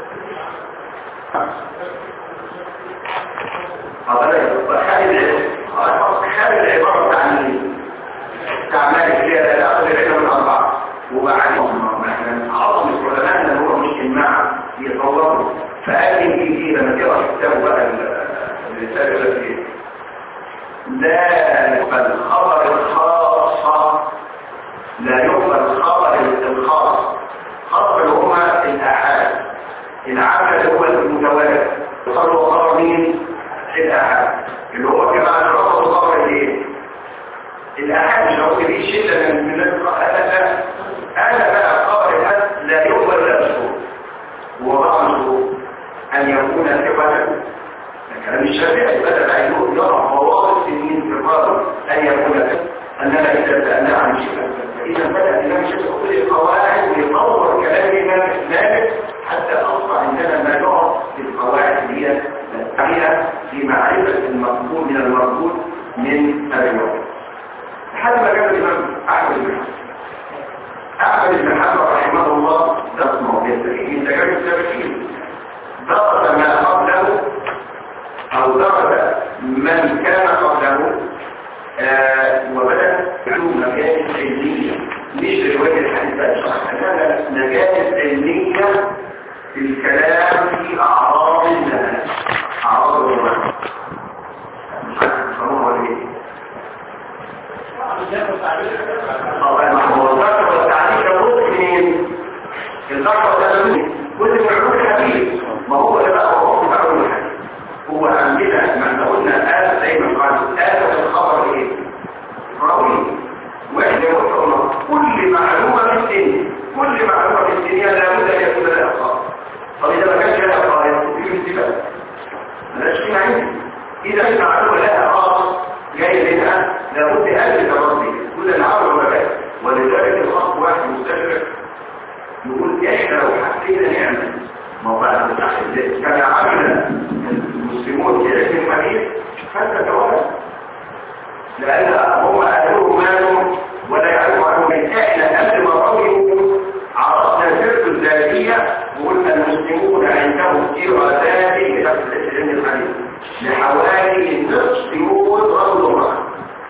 هذا العبارة تعميل تعمال كده لا أخذ العلم من أربعة وبعدين مثلا عظم العلماء اللي هو مش إجماع يطوروا فأكد في لما تقرأ كتاب بقى الرسالة التي لا يقبل خبر الخاصة لا يقبل خبر الخاص خبر اللي هما الآحاد العمل اللي هو المتوالد خبر خبر مين؟ الآحاد اللي هو كمان الرفض خبر الايه؟ الآحاد مش هقول دي شدة من الناس أنا لا أنا بقى خبر الآحاد لا يقبل لا مشهور وضعه أن يكون ثقة كلام الشافعي بدأ بقى يقول يضع مواقف سنين في الرابط أن يكون ثقة أننا إذا سألنا عن شيء إذا بدأ الإمام الشافعي يقول القواعد ويطور كلام الإمام مالك حتى اصبح عندنا ما يعرف في القواعد اللي هي التعلية في معرفة المقبول من المربوط من الرواية لحد ما جاء الإمام أحمد بن حنبل أحمد بن حنبل رحمه الله نصمه في التاريخ من تجارب السابقين درس ما قبله أو درس من كان قبله آه وبدأ علوم مجالس علمية مش رواية الحديث شرح أنها مجالس علمية في الكلام في أعراض الناس أعراض الناس مش عارف هو ايه طبعا هو الذكر والتعليم يرد منين الذكر والتعليم كل من علوم الحديث ما هو ده بقى هو في علوم الحديث هو عندنا ما احنا قلنا آلة دايما قالوا آلة الخبر ايه راوي واحنا قلنا كل معلومة في الدنيا كل معلومة في الدنيا لابد ان يكون لها خبر طب اذا ما كانش لها خبر يكون في انتباه ملاش فيها عندي اذا المعلومة لها خبر جاي منها لابد أن يتربي كل العمل ومبادئ ولذلك الخط واحد مستشرق يقول احنا لو حسينا نعمل ما هو بعد التحديد كما عمل المسلمون في علم الحديث فانت تولد لأن هم أهلوا مالهم ولا يعلموا عنه من احنا قبل ما قولوا عرفنا سيرته الذاتية وقلنا المسلمون عندهم سيرة ذاتي لتفسير علم الحديث لحوالي نصف يوم رجل ومرأة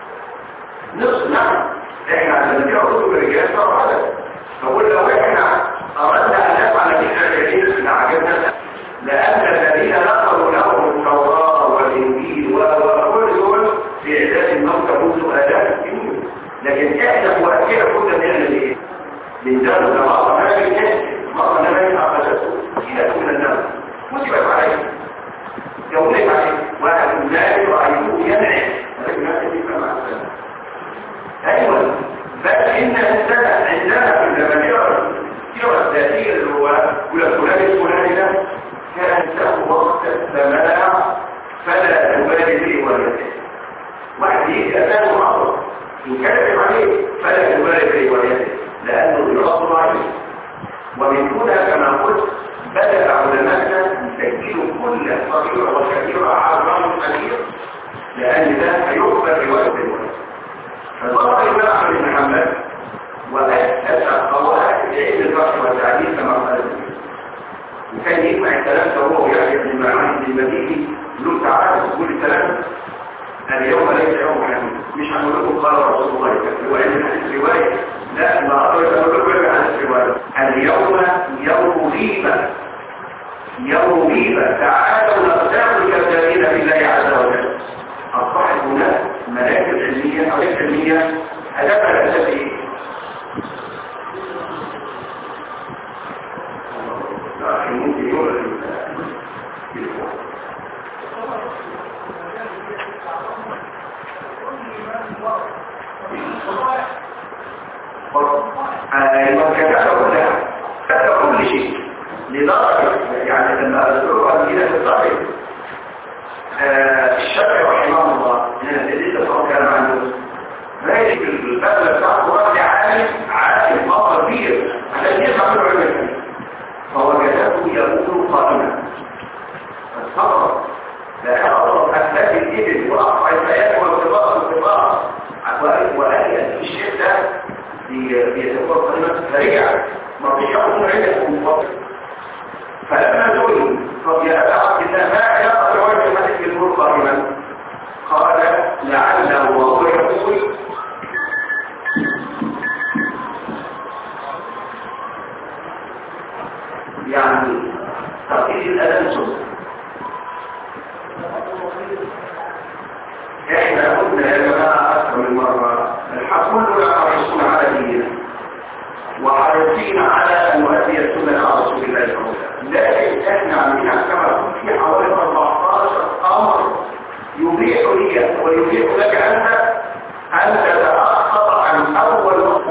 نصف نعم احنا عشان نبيع رسول الرجال صار هذا فقول لو احنا اردنا ان نفعل في الرجال لعجبنا لان الذين نقلوا لهم التوراة والانجيل وكل دول في اعداد الموتى منذ الاف السنين لكن احنا في وقتنا كنا بنعمل ايه؟ بنجرب مرة ما بنكسب مرة ما بنفع فسده كده كنا الناس كتبت عليه يومين عليه واحد ذلك رأيته ينعم ولكن هذا يفهم مع السلام ايوه بل ان السنة عندنا في الزمانية السيرة الذاتية اللي هو يقول فلان الفلاني ده كان له وقت السماع فلا تبالي به ولا واحد يجي أسانه عصر يكلم عليه فلا تبالي به ولا لأنه يغضب عليه ومن هنا كما قلت بدأ علماءنا يسجلوا كل صغيرة وكبيرة عرضان كبير لأن ده هيقبل رواية الوالد فظهر الإمام أحمد بن حنبل وأسس قواعد علم الفقه والتعليم كما قال وكان يجمع الكلام ده هو ويحيى بن معاذ بن المديني له تعالى تقول الكلام اليوم ليس يوم حديث مش هنقول لكم قال رسول الله هو علم الحديث روايه لا ما اقدر اقول لكم علم الحديث روايه اليوم يوم غيبه يوم غيبه تعالوا نقتل الكذابين بالله عز وجل اصبحت هناك مراكز علميه او علميه هدفها الاساسي ممكن يقول ايوه كتب كلها كتب كل شيء لدرجه يعني لما اذكرها كده في الصحيح الشافعي رحمه الله الذي تصور كلام عنه ماشي في البدله بتاعته راجل عالم عالم مصر كبير عشان يفهم له علم فوجدته يقول قائما فالصبر لا أضرب أسباب الإبل وأقطع الحياة والارتباط والارتباط وأي الشيء ده بيتكون قائمة فرجع مرضي يقوم عنده مفضل فلما دول طب يا أبا عبد الله ما يقطع وجه ملك النور قائما قال لعله وهو يقول يعني تقييد الألم سنة احنا قلنا يا جماعة أكثر من مرة الحكم كلنا حريصون على ديننا وحريصين على أن نؤدي السنة على رسول الله صلى الله عليه وسلم لكن احنا عندنا كما في حوالي 14 أمر يبيح لي ويبيح لك أنت أن تتأخر عن أول وقت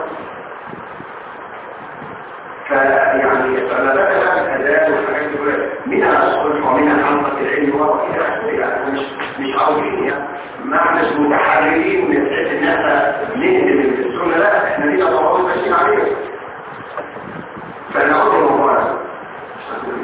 فيعني فما بالك الأداء والحاجات دي منها الصلح ومنها حلقة العلم وإلى آخره يعني مش مش عاوزين يعني ما احناش متحررين من حيث ان احنا نهدم السنة لا احنا لينا طبعا ماشيين عليه فنعود الموضوع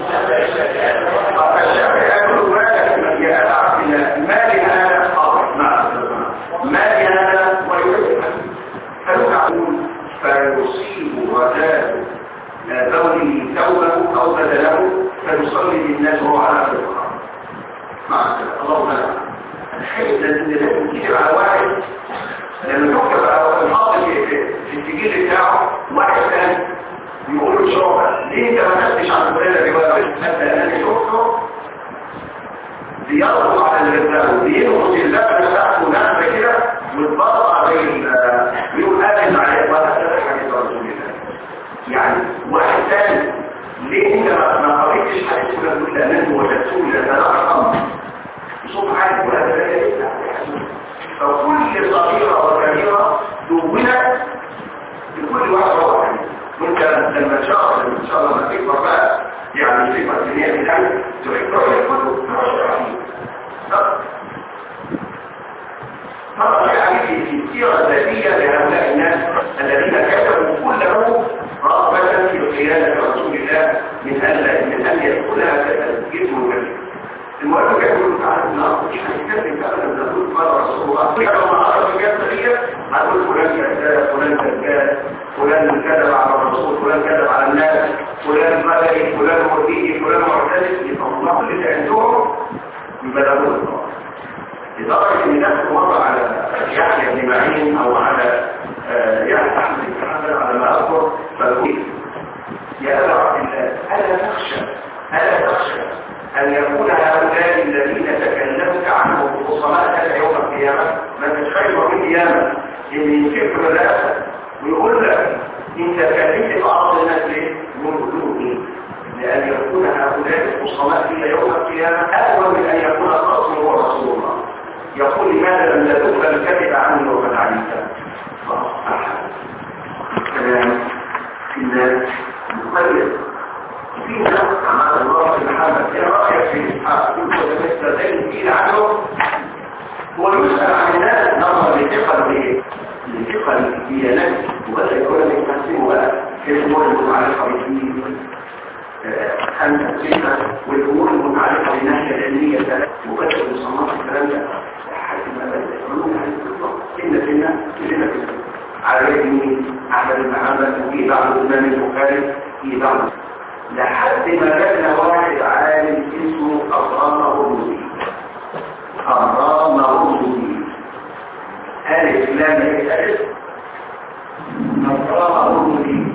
فالشافعي يقول مالك يا عبد مالي هذا خاطئ مالي هذا ويحب فيقول فيصيب وزاد بوله ثوبه او بدله فيصلي بالناس وهو على فطره مع اللهم لا الحيث الذي لازم تجيب على واحد لما تكتب على الحاط في السجل بتاعه واحد ثاني يقول له شعبة ليه انت ما نفتش عن الفلانة دي ولا حتى انا شفته بيضغط على الرجال بينقص اللبنة بتاعته نفسه كده وتبطع زي بيقول قابل عليه ولا حديث رسول الله يعني واحد ثاني ليه انت ما قريتش حديث ولا تقول لأنه وجدتوه لأن لا أرقم صوت عالي ولا لا فكل صغيرة وكبيرة دونت لكل واحد واحد وانت لما تشاء ان شاء الله ما تكبر بقى يعني تكبر الدنيا بالعلم تحب تروح الكتب تروح الرحيم طبعا يعني في السيرة الذاتية لهؤلاء الناس الذين كتبوا كله رغبة في قيادة رسول الله من أن من أن يدخلها جسم وجسم المهم كان يقول تعالى النهارده مش هنتكلم بقى لما نقول قال رسول الله لما عرف الجسد دي هنقول فلان كذاب فلان كذاب فلان كذب على الرسول فلان كذب على الناس فلان ملكي فلان مرتيجي فلان معتدل يبقى الله اللي عندهم يبلغوا الله لدرجه ان نفسه مر على يحيى بن معين او على يحيى احمد بن حنبل على ما اذكر فالقول يا ابا عبد الله الا تخشى الا تخشى أن يكون هؤلاء الذين تكلمت عنهم خصماء يوم القيامة ما تتخيل من قيامة إن ينفق بالرأسة ويقول لك إن تكلمت في أرض الناس ليه؟ يقولون لأن يكون هؤلاء الخصماء في يوم القيامة أول من أن يكون الرسول هو رسول الله يقول لماذا لم تدخل الكذب عني وقد علمت كلام إن مخير في ناس عمل الله محمد ايه رايك في اسحاق يقول لسه زي الدين عنه ويسال عن الناس نظرا لثقل لثقل الديانات وبدا يقول لك تقسموا بقى في الامور المتعلقه بالدين خمسه سته والامور المتعلقه بالناحيه العلميه ثلاث وبدا يصنف الكلام ده لحد ما بدا يقولون عن الخطه كنا كنا كلنا كنا على يد مين احمد بن حنبل وفي بعض الامام البخاري في بعض لحد ما جاءنا واحد عالم اسمه أطرام الرمزي أطرام الرمزي ألف لام ألف أطرام الرمزي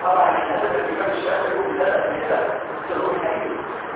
طبعا هذا الإمام الشافعي يقول لا لا تقول حقيقي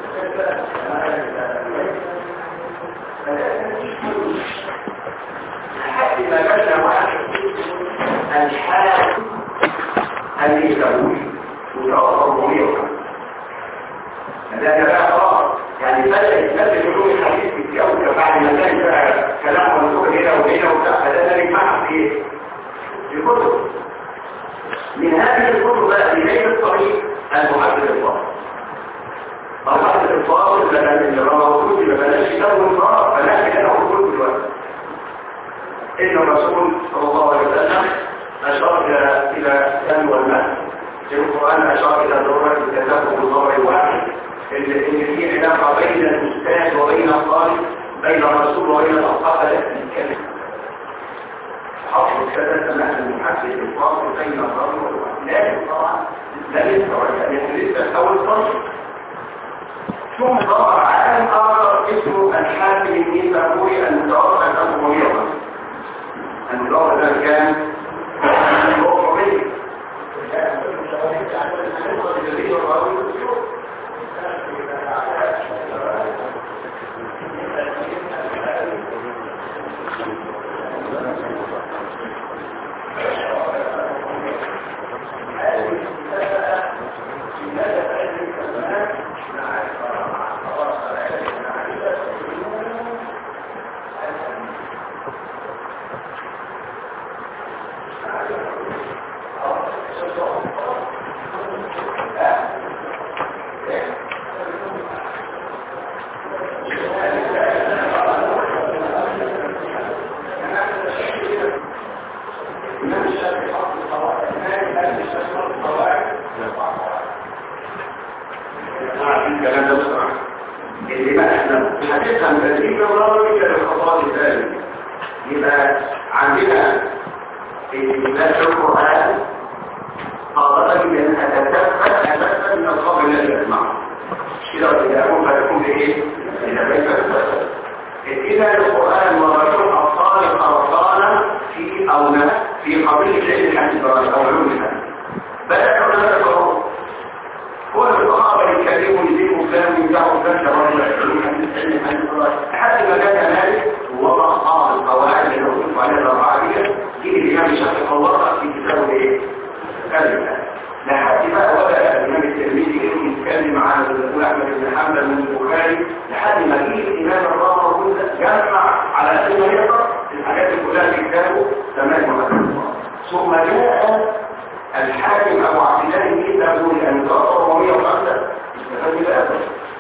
لحد ما بدا واحد الحال اللي يسوي وتوقف ويوقف هذا بقى خلاص يعني بدأ يتنبه علوم الحديث في الجو بعد ما كان بقى كلام منصور هنا وهنا وبتاع فده ده بيجمعها في ايه؟ في كتب من هذه الكتب بقى لنيل الطريق المحدد الفاضل المحدد الفاضل لما اللي موجود ما بلاش كتاب الفاضل فلا كده موجود دلوقتي ان الرسول صلى الله عليه وسلم اشار الى الى الدم والماء في القران اشار الى ضروره التدبر بالضرر الواحد اللي في علاقه بين الاستاذ وبين الطالب بين الرسول وبين الاصحاب التي تتكلم حفظ السادة نحن المحدد الفاصل بين الرجل والواحد لكن طبعا لا يستوعب يعني لسه اول فصل ثم ظهر عالم اخر اسمه الحاكم النيسابوري المتوفى سنه 150 المتوفى ده كان هو قوي الكلام ده بسرعة اللي ما احنا هتفهم تدريب الراوي كان الخطاب الثاني يبقى عندنا في درس القرآن قادرة من أتتفت أتتفت من الخبر الذي يسمعه كده وإذا أقول فيكون بإيه؟ إذا بيت إذا القرآن مرجوع الصالح أرصانا في أو في قضية علم الحديث أو علوم الحديث بدأ هذا القرآن كل الصحابة يتكلموا يجيبوا كلام يمدحوا كلام شرائع يحلوا حديث علم حديث لحد ما جاء مالك ووضع أصحاب القواعد اللي وقفوا عليها الأربعة دي دي الإمام الشافعي الله في كتابه إيه؟ كلمة لحد بقى بدأ الإمام الترمذي يتكلم عن الأول أحمد بن حنبل من البخاري لحد ما جه الإمام الرابع جمع على قد ما يقدر الحاجات اللي كلها في كتابه تمام وحسن ثم جاء الحاكم ابو عبد الله بن ابو ان تقرا 105 استفاد من الادب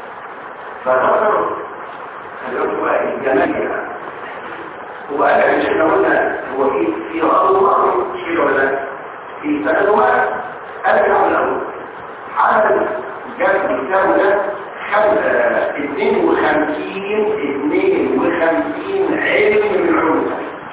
فذكر اليوم بقى الجمال وقال ان احنا قلنا هو في في غض الله شيء ولا لا في سند واحد ارجع له حدث جاب الكتاب ده خد 52 52 علم من العلوم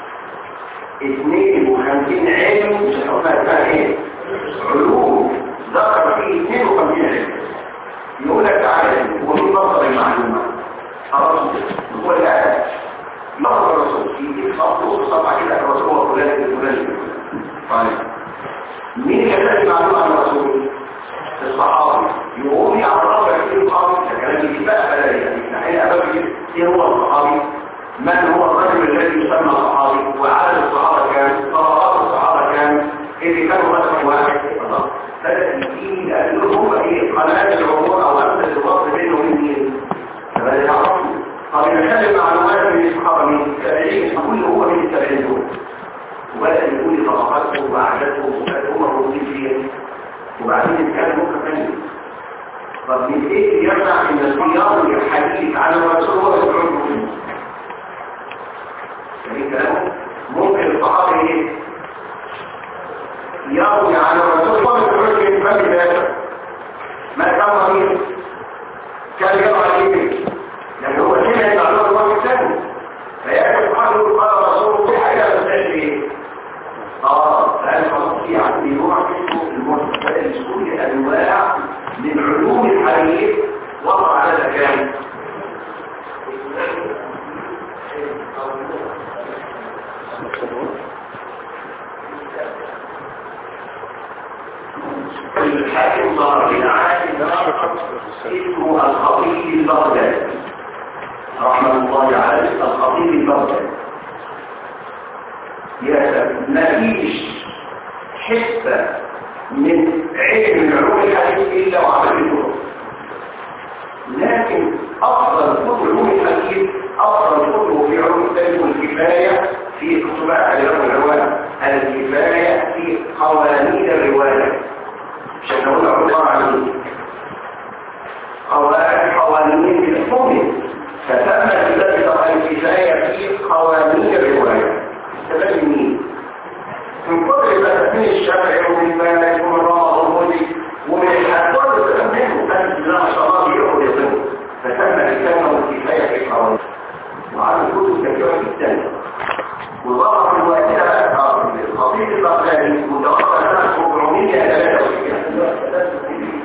52 علم مش هنقولها اسمها ايه علوم ذكر فيه 52 علم يقول لك تعالى هو مين مصدر المعلومه الرسول هو الآن مصدر الرسول في مصدر طبعا كده الرسول هو فلان الفلاني طيب مين اللي كتب المعلومه عن الرسول الصحابي يقوم يعرف لك ايه الصحابي ده كلام جديد بقى فلا يعني نحن ابدا ايه هو الصحابي من هو الرجل الذي يسمى صحابي وعدد الصحابة كام طبقات الصحابة كام اللي كانوا مثلا واحد الله بدأ يجيب لأنه هو ايه قناة العبور او أمثل الوصف بينه وبين مين فبدأ يعرف طب نتكلم معلومات من الصحابة مين التابعين كل هو من التابعين دول وبدأ يقول طبقاتهم وأعدادهم وكانت هم موجودين فيها وبعدين نتكلم نقطة ثانية طب من ايه اللي يمنع ان الخيار الحديث عن الرسول هو يدعو ممكن الصحابي ايه يروي عن الرسول صلى الله عليه وسلم فبذلك ما كان رميه كان يروي عليه لان هو هنا يتعلق الله الثاني فيأتي الصحابي يقول قال الرسول في حاجة بس ايه اه فقال خلاص في عندي نوع اسمه المرتبات كل انواع من علوم الحديث وضع على ذكائه الحاكم ظهر لنا عالم اسمه الخطيب البغدادي رحمة الله عليه الخطيب البغدادي يا ما فيش حته من علم من علوم الحديث الا وعمل لكن افضل كتب علوم الحديث افضل كتب في علوم التاريخ والكفايه في كتب علوم الروايه الكفايه في قوانين الروايه عشان نقول عباره عن قواعد قوانين الحكم فتم كتاب الكفايه في قوانين الروايه استفاد مين من كل ما من الشافعي ومن مالك ومن رمض والمولي ومن الحكام كل منه كان ما شاء الله يقعد يظن فتم كتابه الكفايه في قوانين وعلى كتب كثيره جدا وظهر في الوقت ده الخطيب البغدادي متوفى سنه 463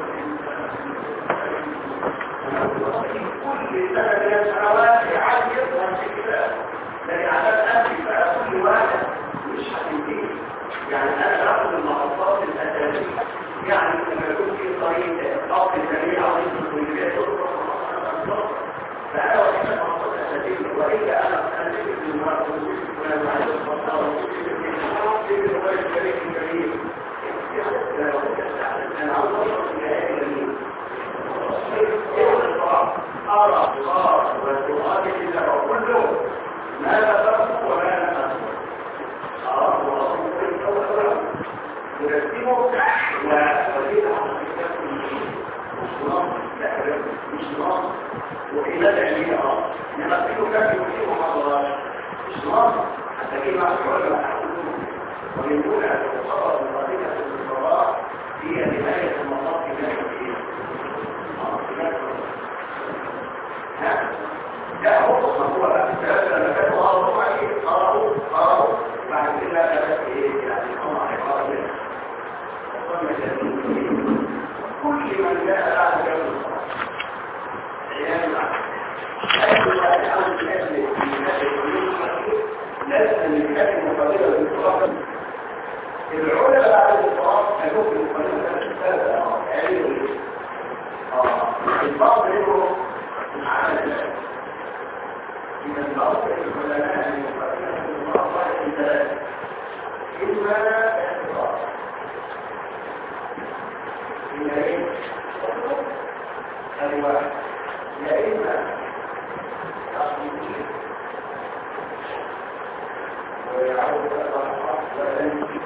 كل سنة من السنوات يعلم كده لكن عشان امشي بقى كل واحد مش هتنتهي يعني انا باخد المحطات الاساسيه يعني لما يكون في طريق خط سريع او الكليات فانا وحيد المحطات الاساسيه والا انا انتهي من المرض ولما عايز المحطات انا عاوز اوصل الى هذه الجميل أرى الله والقرآن إلا وكله ما نفسه وما نفسه أراه ورسوله كيف وكله يرتبه ووزير مش نص وإلا تعليل أراه نمثله كيف يمكنه حضرات مش نص حتى كلمة العلماء ومن هنا تصرف القضية في الصلاة هي نهاية المطاف في لا هو هو بقى الثلاثة لما كانوا قرأوا عليه قرأوا قرأوا بعد كده بدأت ايه يعني هم عبارة منها كل من جاء بعد يوم الصلاة عيال أي واحد عاوز يأذن في لازم يتكلم مقابلة بالصلاة العلماء بعد الصلاة كانوا في مقابلة الثلاثة يعني البعض منهم من الأصل العلماء المقدمة المرضى الثلاثة إما الاعتراض إما إيه؟ هذه واحد يا إما تصميمية ويعود الأرض والأنسي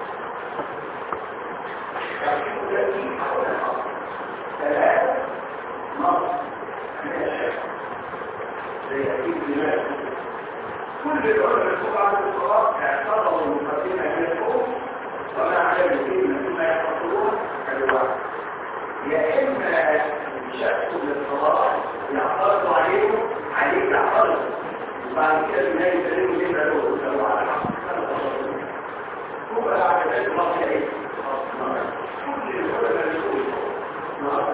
يعود التي حول الأرض ثلاثة نص من الشيخ سيأتي بناء كل العلماء طبعا الصلاة اعترضوا المقدمة إلى الأم وما على الدين مما يفصلون كالواحد يا إما شخص للصلاة يعترض عليه عليه يعترض وبعد كده بناء يسلموا لما له لو على هو على ذلك الله يعيش كل العلماء يقول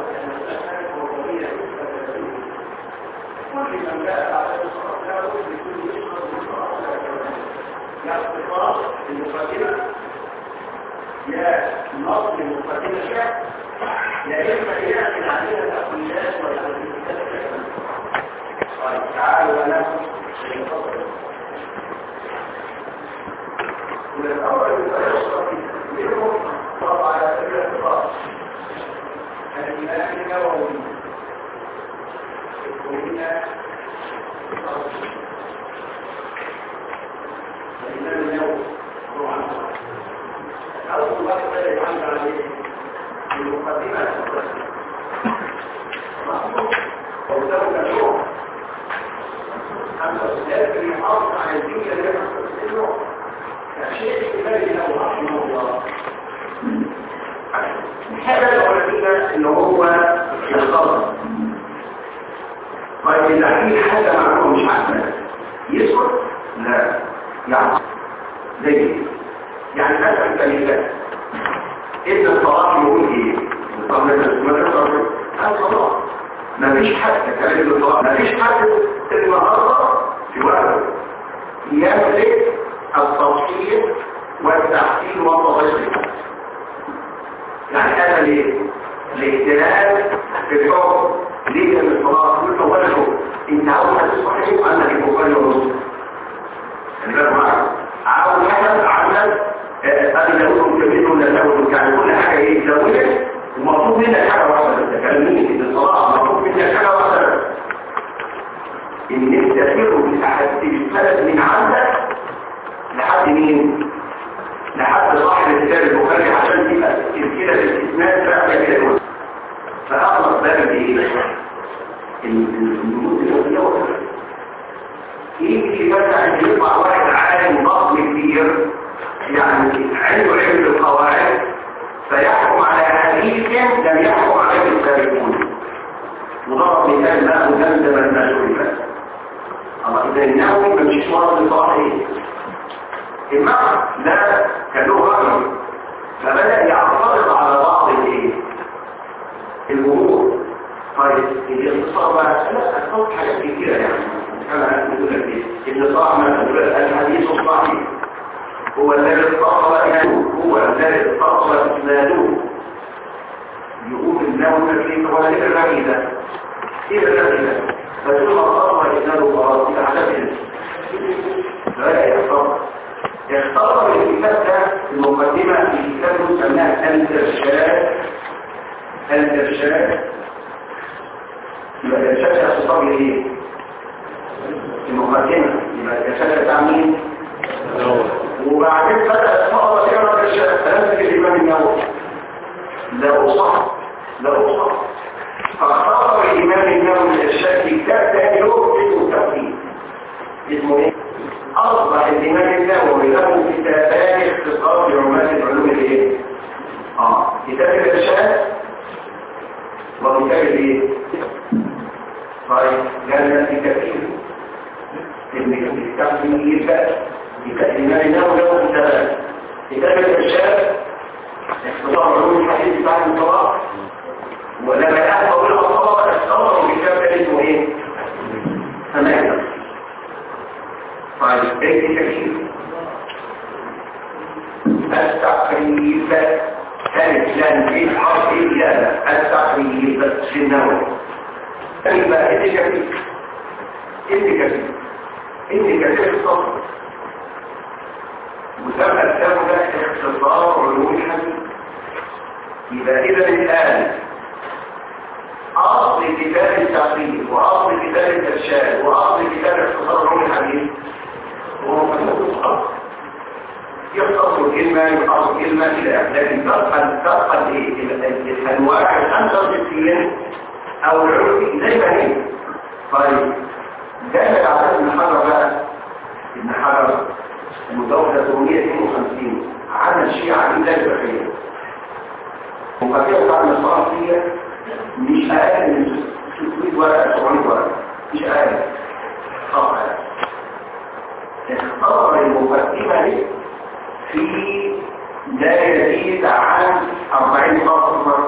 كل من جاء على الصلاة لا بد لكل يشرب الصلاة يا المقدمة يا نص المقدمة شاء يا إما يأتي عليها الأقليات والأقليات طيب تعالوا ونفس والأول فيشرب منهم طبعا على سبيل الاختصار الإمام النووي وهنا الإمام النووي طبعا أول واحد بدأ يعمل عليه المقدمة مخصوص وزوجة نوح خمسة ستات يحافظ على الدنيا اللي يحصل منه كشيء إيماني له رحمه الله الحاجة الأولانية اللي هو الخطر طيب إذا في حاجة معلومة مش عارفة يسكت؟ لا يعني زي يعني مثلا كلمات ابن الصلاة يقول ايه؟ طب ما تصرف الصلاة مفيش حد كلام ابن الصلاة مفيش حد النهارده في وقته يملك التصحيح والتحسين والتضييق يعني هذا ليه؟ الاهتمام بالحكم ليه من الصلاة كل أولا شوف انت عاوز حديث صحيح عندك البخاري ومسلم خلي بالك معايا عاوز حدث عندك ابي داود كبير ولا داود يعني كل حاجه ايه زودت ومطلوب منك حاجه واحده انت كلمني في الصلاه مطلوب منك حاجه واحده ان انت تاخد السند من عندك لحد مين؟ لحد صاحب الكتاب البخاري عشان تبقى كده الاستثناء بقى كده فأخلص باب ايه؟ الجنود الأولية يجي مثلا ان يطلع واحد عالم ضخم كبير يعني عنده علم القواعد فيحكم على حديث لم يحكم عليه السابقون وضرب مثال ما مدمدم المسؤول الله اذا النووي ما مشيش ورا لصاحب المعنى لا كان له رجل فبدأ يعترض على بعض الايه الامور طيب الاختصار بقى لا اختصار حاجات كتيرة يعني كما بقول لك ايه ان صاحب الحديث الصحيح هو الذي اتصل اسناده هو الذي اتصل اسناده يقول انه تكليف ولا غير الرميده ايه الرميده فثم اتصل اسناده خلاص الى عدد لا يختار يختار الكتاب ده المقدمه في كتاب سماه الارشاد الارشاد يبقى الارشاد يختصر ايه المقدمه يبقى الارشاد بتاع مين وبعدين بدأ الصحابة يرى الشيخ فنزل الإمام النووي لا أصح لا أصح فاختار الإمام النووي الشيخ في كتاب تاني له اسمه التوحيد اسمه ايه؟ أصبح الإمام النووي له كتابان اختصار لعلماء العلوم الايه؟ اه كتاب الإرشاد وكتاب الايه؟ طيب قال في كثير الكتاب في الإمام النووي له كتابان كتاب الإرشاد اختصار علوم الحديث بعد الطلاق ولما يأخذ الأطلاق اختصروا كتاب اسمه ايه؟ تمام طيب بيت كثير التقريب ثالث لان في حرف إجابة التقريب في النووي يبقى انت كثير انت كثير انت كثير الصبر وسمى الكتاب ده اختصار علوم الحديث يبقى اذا الان اصل كتاب التقريب واصل كتاب الارشاد واصل كتاب اختصار علوم الحديث هو مكتوب الخط يختصر كلمه يختصر كلمه الى لكن تبقى تبقى ايه الانواع الخمسه وستين او العلوم زي ما هي طيب ده على ابن حجر بقى ابن حجر المدونة 852 عمل شيء عديد لا يبقى مقدمة بتاع الصحفية مش أقل من 600 ورقة 700 ورقة مش أقل صفحة اختار المقدمة دي في لا يزيد عن 40 سطر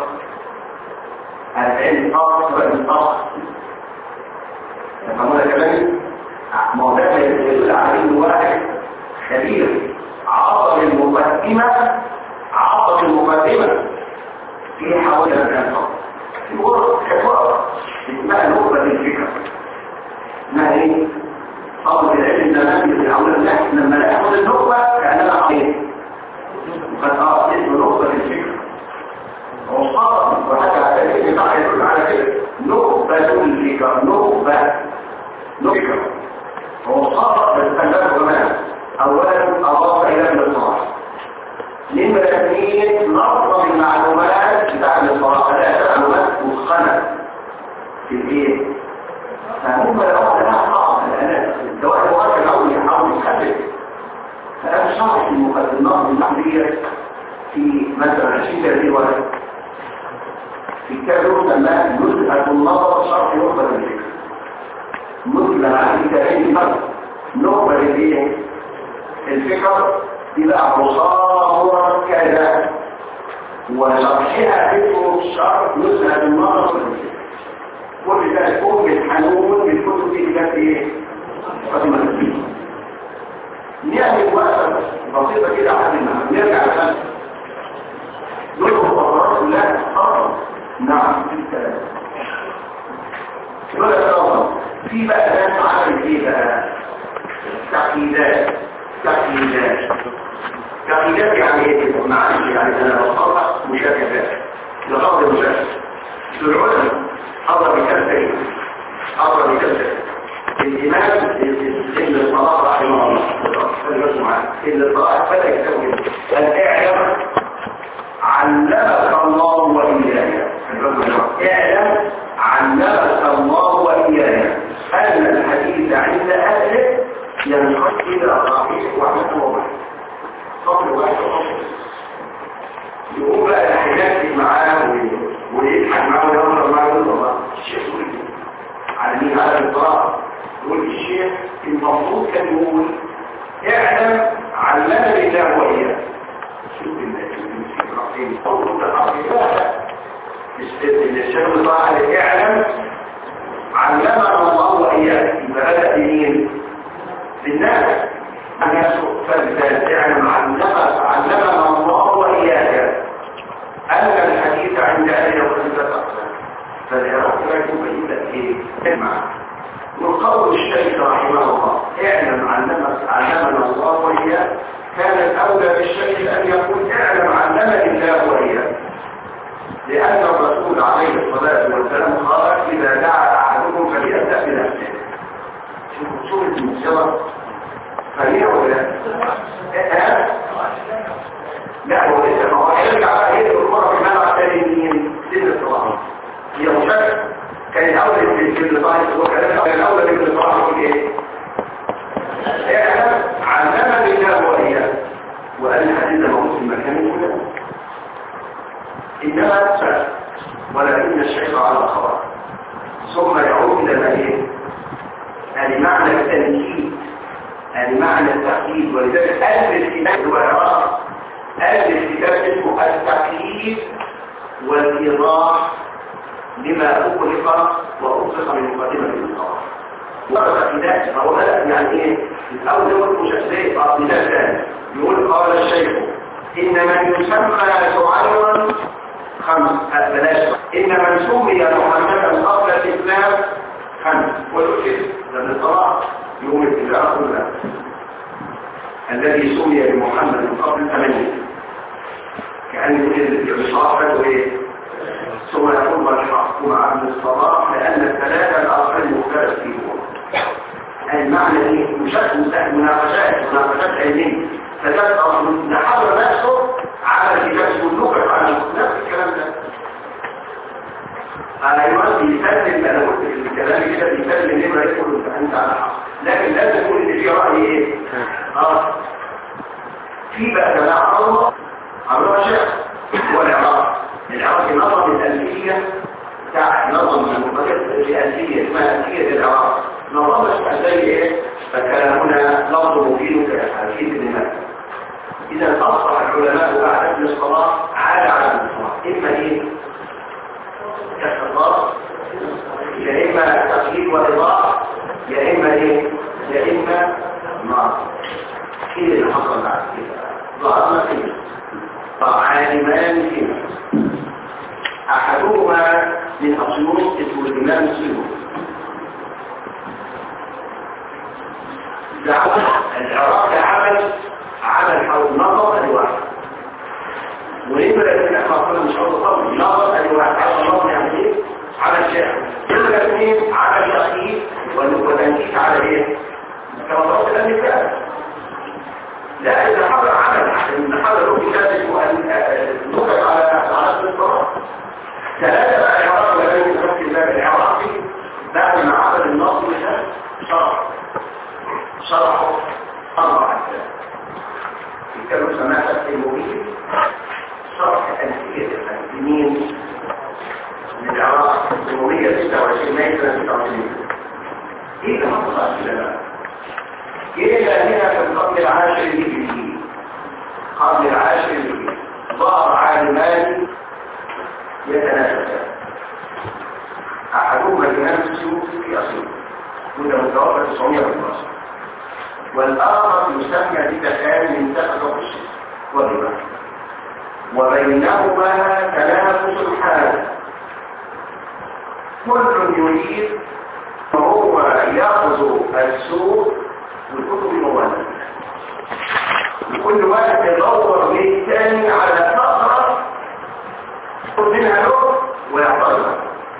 40 سطر 40 سطر تفهمون كمان؟ ما هو ده يدل عليه واحد كبير عطل المقدمة عطل المقدمة في حوالي أربعين سطر في ورق حوار اسمها نقبة الفكرة ما هي طلب العلم زمان في أول الناس لما ناخد النقبة كأننا عقيد وقد اه اسمه نقبة الفكرة هو خطأ وحتى على ذلك يدل على كده نقبة الفكرة نقبة نقبة هو خطأ باستخدام كمان اولا اضاف الى الاصلاح نمرة اثنين نظم المعلومات بتاع الاصلاح ثلاثة معلومات متقنة في الايه؟ فهم لو انا صعب الان الدواء المؤكد الاول يحاول يخفف فانا شرح المقدمات المحلية في مثلا 20 30 ورقة في كتاب يسمى نزهة النظر شرح نخبة الفكر نزهة عن كتابين فرق نخبة الايه؟ الفكر يبقى مصور كذا وشرحها اسمه الشرح نزهة النظر في الفكر كل ده أم الحنون بالكتب دي كانت ايه؟ قديمة الفكر نعمل وقفة بسيطة كده عن المعنى نرجع لنفسه ندخل قرارات الله خطر نعم في الكلام ولا ترى في بقى ناس عملت ايه بقى تقييدات تقييدات تقييدات يعني ايه معلش يعني انا بصرح مشاكسات لغرض المشاكسة العلماء حضر بكالتين حضر بكالتين الإمام ابن الصلاة رحمه الله ابن الصلاة بدأ يكتبه الإعلام علمك الله وإياك اعلم علمك الله وإياك أن الحديث عند أهله ينحط إلى صحيح وعمل وضع صفر واحد وصفر يقوم بقى الحياتك معاه ويضحك معاه ويهضر معاه ويقول الله الشيخ على مين على الإطلاق يقول الشيخ المفروض كان يقول اعلم علمني الله وإياك شوف الرحيم قول الشيخ صاحب اعلم علمنا الله وإياك يبقى بدأ بمين بالناس الناس فاعلم علمنا علمنا الله وإياك أن الحديث عند أهل الخليفة أقسام فالعراق لا يبين لك إيه وقول الشيخ رحمه الله اعلم علمنا علمنا الله وإياك كان الأولى بالشيخ أن يقول اعلم علمني الله وإياك لأن الرسول عليه الصلاة والسلام قال إذا دعا أحدكم فليبدأ بنفسه شوفوا سورة المسيرة فهي ولا لا لا هو لسه ما هو هيرجع بقى يدخل المرة في الملعب تاني مين سن الصلاة هي مشكلة كان الأول في الصلاة هو كان الأول في الصلاة يقول إيه؟ اعلم علمني الله وإياه وقال الحديث موجود في المكان كله إنما أسفل ولكن الشيخ على الخبر ثم يعود إلى مهين يعني معنى التنكيد يعني معنى التقييد ولذلك ألف الكتاب هو إعراض ألف الكتاب اسمه التقييد والإيضاح لما أخلق وأخلق من مقدمة الإنصار ورد في ذلك فهو بدأ يعني إيه الأول يقول مشاهدين مثال ثاني يقول قال الشيخ إن من يسمى شعيرا خمس بلاش إن من سمي محمدا قبل الإسلام خمس والأشد لأن الصلاة يوم الاتجاه كلها الذي سمي بمحمد قبل ثمانية كأن يقول الصلاة إيه ثم يقول والحق مع ابن الصلاة لأن الثلاثة الآخرين مختلف فيهم المعنى ايه مشاهد مناقشات مناقشات علمية فتبقى نحضر نفسه على كتاب اللغة على نفس الكلام ده ايوه بيسلم انا قلت في الكلام كده بيسلم ليه ما يقول انت على حق لكن لازم تقول ان في راي ايه اه في بقى جماعه الله الله شيخ هو العراق العراق نظم الالفيه بتاع نظم المفردات الالفيه اسمها الفيه العراق نظمش زي ايه فكلامنا لفظ مفيد كحديث الناس اذا اصبح العلماء بعد ابن الصلاه عاد على ابن الصلاه اما ايه كالصلاه يا اما تقييد واضاءه يا اما ايه يا اما نار ايه اللي حصل بعد كده ظهرنا فيه عالمان فيه احدهما من اصنوف اسمه الامام السيوطي العراق عمل عمل حول نظر الواحد ونبرة ان احنا اصلا مش عاوز اصلا نظر الواحد عمل نظر يعني ايه عمل شعر نبرة اثنين عمل تقييد وتنكيك على ايه كما ضربت الامثال لا اذا حضر عمل ان حضر له كتاب اسمه النكت على على الصلاه ثلاثه بقى العراق ولا يمكن الباب العراقي بعد ما عمل النصر ده شرح شرحه أربع أجزاء كانوا سماحة المبين شرح ألفية المسلمين للعراق المبية 26 مايو سنة 96 إيه اللي حصل لنا؟ إلى هنا في القرن العاشر الهجري القرن العاشر الهجري ظهر عالمان يتنافسان أحدهما الإمام السيوطي في أصيل وده متوفى 912 والآخر يسمى بتكامل منتخب الشيء والربا وبينهما تنافس حاد كل يريد وهو يأخذ السوق والكتب الموالد وكل واحد يدور للثاني على ثغرة ياخذ منها له ويعترضها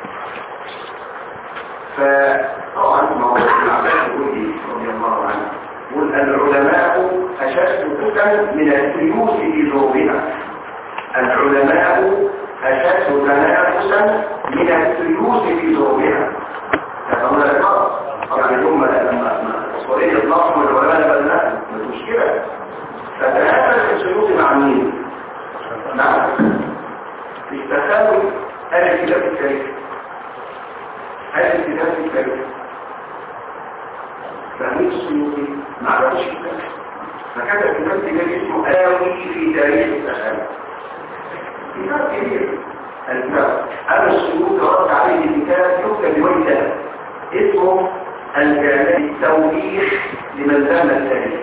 فطبعا موضوع العباس يقول رضي الله عنه يقول العلماء أشد فتن من السيوف في ذوبها العلماء أشد تنافسا من السيوف في ذوبها يفهمون الفرق طبعا هم لما صورية الضخم والعلماء لا مش مشكلة فتنافس السيوف مع مين؟ نعم بالتساوي هل الكتاب الكريم هل الكتاب الكريم فهمت السيوطي ما عرفش كتاب فكتب كتاب كبير اسمه آوي في تاريخ التساوي كتاب كبير الكتاب أنا السيوطي رد عليه كتاب يكتب بوجه اسمه الجامع التوحيد توبيخ لمن ذم التاريخ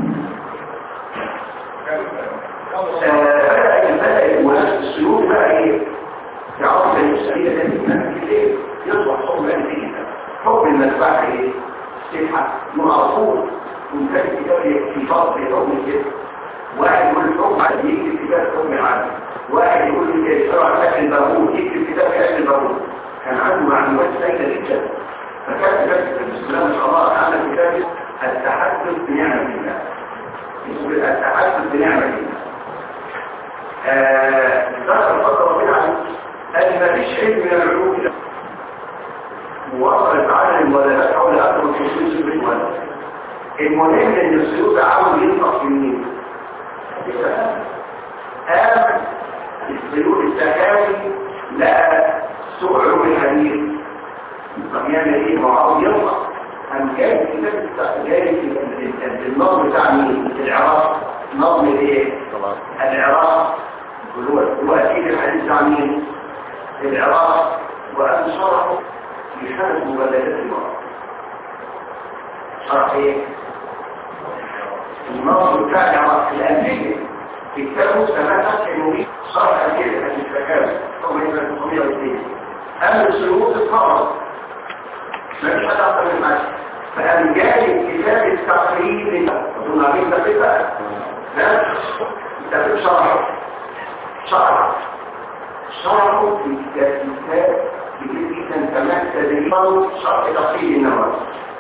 بدأ بدأ منافس السلوك بقى ايه يعرف ان السبيل ده من كتير يصبح حكم الدين حكم المدفع ايه سبحة معروف وكان كتاب في فضل حكم كده واحد يقول الحكم على يكتب كتاب حكم عادي واحد يقول لي شرع اكل البابون يكتب كتاب اكل البابون كان عنده معلومات سيئة جدا فكان كتاب الاسلام ان شاء الله عمل كتاب التحدث بنعمة الله اسمه التحدث بنعمة الله ذكر الفترة منها أن ما فيش علم من العلوم إلا وصلت عالم ولا لا حول أكبر في سلوس البيت المهم ان السلوك عاوز ينطق في مين قام السلوك السكاوي لقى سوق علوم الحديث طب يعمل ايه ما هو عاوز ينطق قام جاي كتاب جاي في النظم بتاع مين العراق نظم الايه العراق هو هو اكيد الحديث بتاع مين العراق وقام شرحه في خمس مبادلات المرأة شرح ايه النص بتاع العراق الأنبية في كتابه سماه فتح المبين شرح أنبية في الزكاة هو من 1902 أما الشروط اتفرض ما فيش حد أكتر من ماشي فقام جاي كتاب التقريب أظن عارفين ده كده لا كتاب شرحه شرح شرحه في كتاب كبير جدا كمان تدريبه شرح تقريب النواس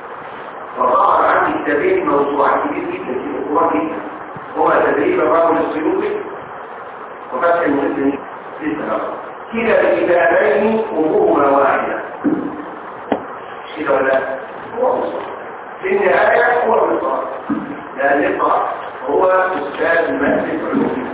وظهر عندي كتابين موضوعات كبير جدا في القرآن جدا هو تدريب الرجل السلوكي وفتح المسلمين للتنظر كلا الكتابين وجوهما واحدة كده ولا هو مصر في النهاية هو مصر لأن مصر هو أستاذ مسجد علوم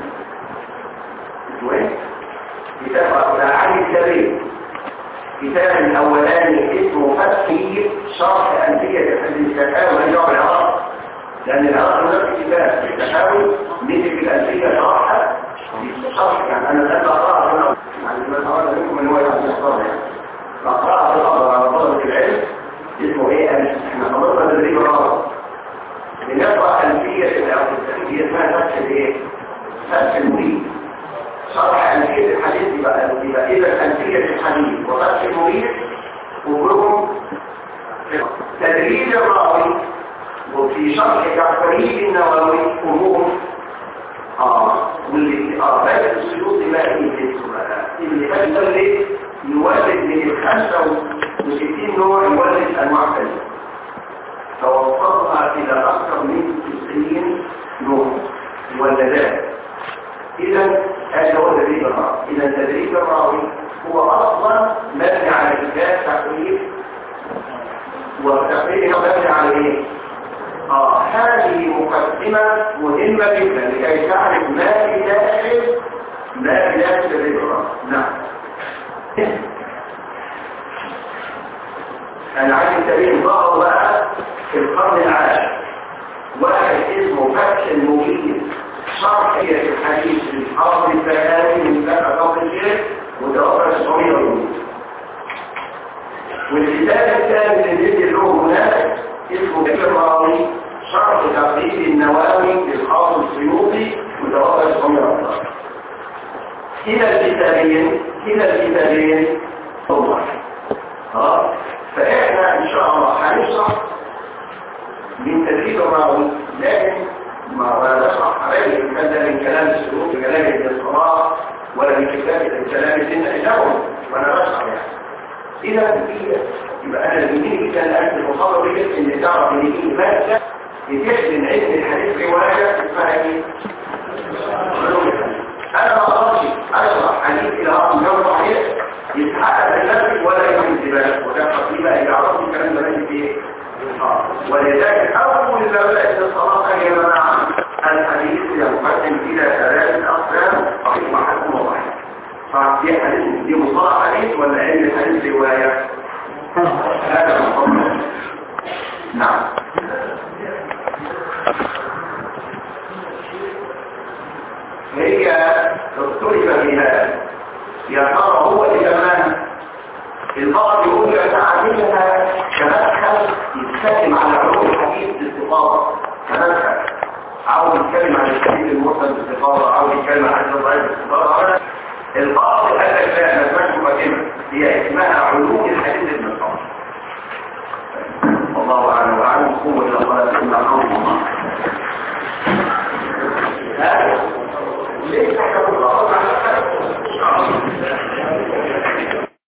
وين؟ كتاب عن الكتابين كتاب الأولاني اسمه فتحي شرح أنبية الحديث الزكاة وهي العراق لأن العراق نفس كتاب التحاول مثل الأنبية شرحها شرح يعني أنا لم أقرأها في الأرض يعني من أراد منكم من هو يعني يختار يعني أقرأها في الأرض على طلبة العلم اسمه إيه احنا خلصنا تدريب الرابط لنقرأ أنبية الأنبية اسمها فتح الإيه؟ فتح المريد شرح أنفية الحديث يبقى يبقى إذا أنفية الحديث وفتح المريد وجودهم تدريج الراوي وفي شرح تقريب النووي أمور آه واللي آه بس السلوك ما هي اللي كان يولد يولد من الخمسة وستين نوع يولد أنواع ثانية توصلها إلى أكثر من 90 نوع مولدات إذا هذا هو تدريب الراوي إذا تدريب الراوي هو أصلا مبني على كتاب تقريب والتقريب مبني على إيه؟ آه هذه مقدمة مهمة جدا لكي تعرف ما في داخل ما في داخل تدريب الراوي نعم أنا عايز تبين ظهر بقى في القرن العاشر واحد اسمه فتح المبين شرح هي الحديث الحافظ البياني من سنة فوق الشيخ وتوفى 900 يوم والكتاب الثاني اللي نزل له هناك اسمه كتاب الراوي شرح تقريب النووي للحافظ السيوطي وتوفى 900 يوم كلا الكتابين كلا الكتابين هو اه فاحنا ان شاء الله هنشرح من تدريب الراوي لكن ما نشرح عليه كان ده من كلام السلوك من كلام الاصطلاح ولا من كتاب كلام الدين النووي وانا بشرح يعني اذا في يبقى انا بيجيني جدا لان المصادر دي ان تعرف ان دي ماده بتحسن علم الحديث روايه اسمها ايه؟ انا ما اقدرش اشرح حديث الى رقم يوم صحيح يتحقق بنفسك ولا يوم انتباه وده تقريبا يعرف الكلام ده ماشي فيه ولذلك أول ما بدأت الصلاة هي منع الحديث ينقسم إلى ثلاثة أقسام صحيح وحسن وضعيف فدي حديث دي مصطلح حديث ولا علم الحديث رواية؟ هذا مصطلح نعم هي اختلف في هذا يا ترى هو الإمام البعض يقول يتعاملها كمدخل يتكلم على علوم الحديث يتكلم عن التحليل المرسل باستفاضه عاوز يتكلم عن الضعيف باستفاضه القاضي قال لك لا ما اسمهاش مقدمه هي اسمها علوم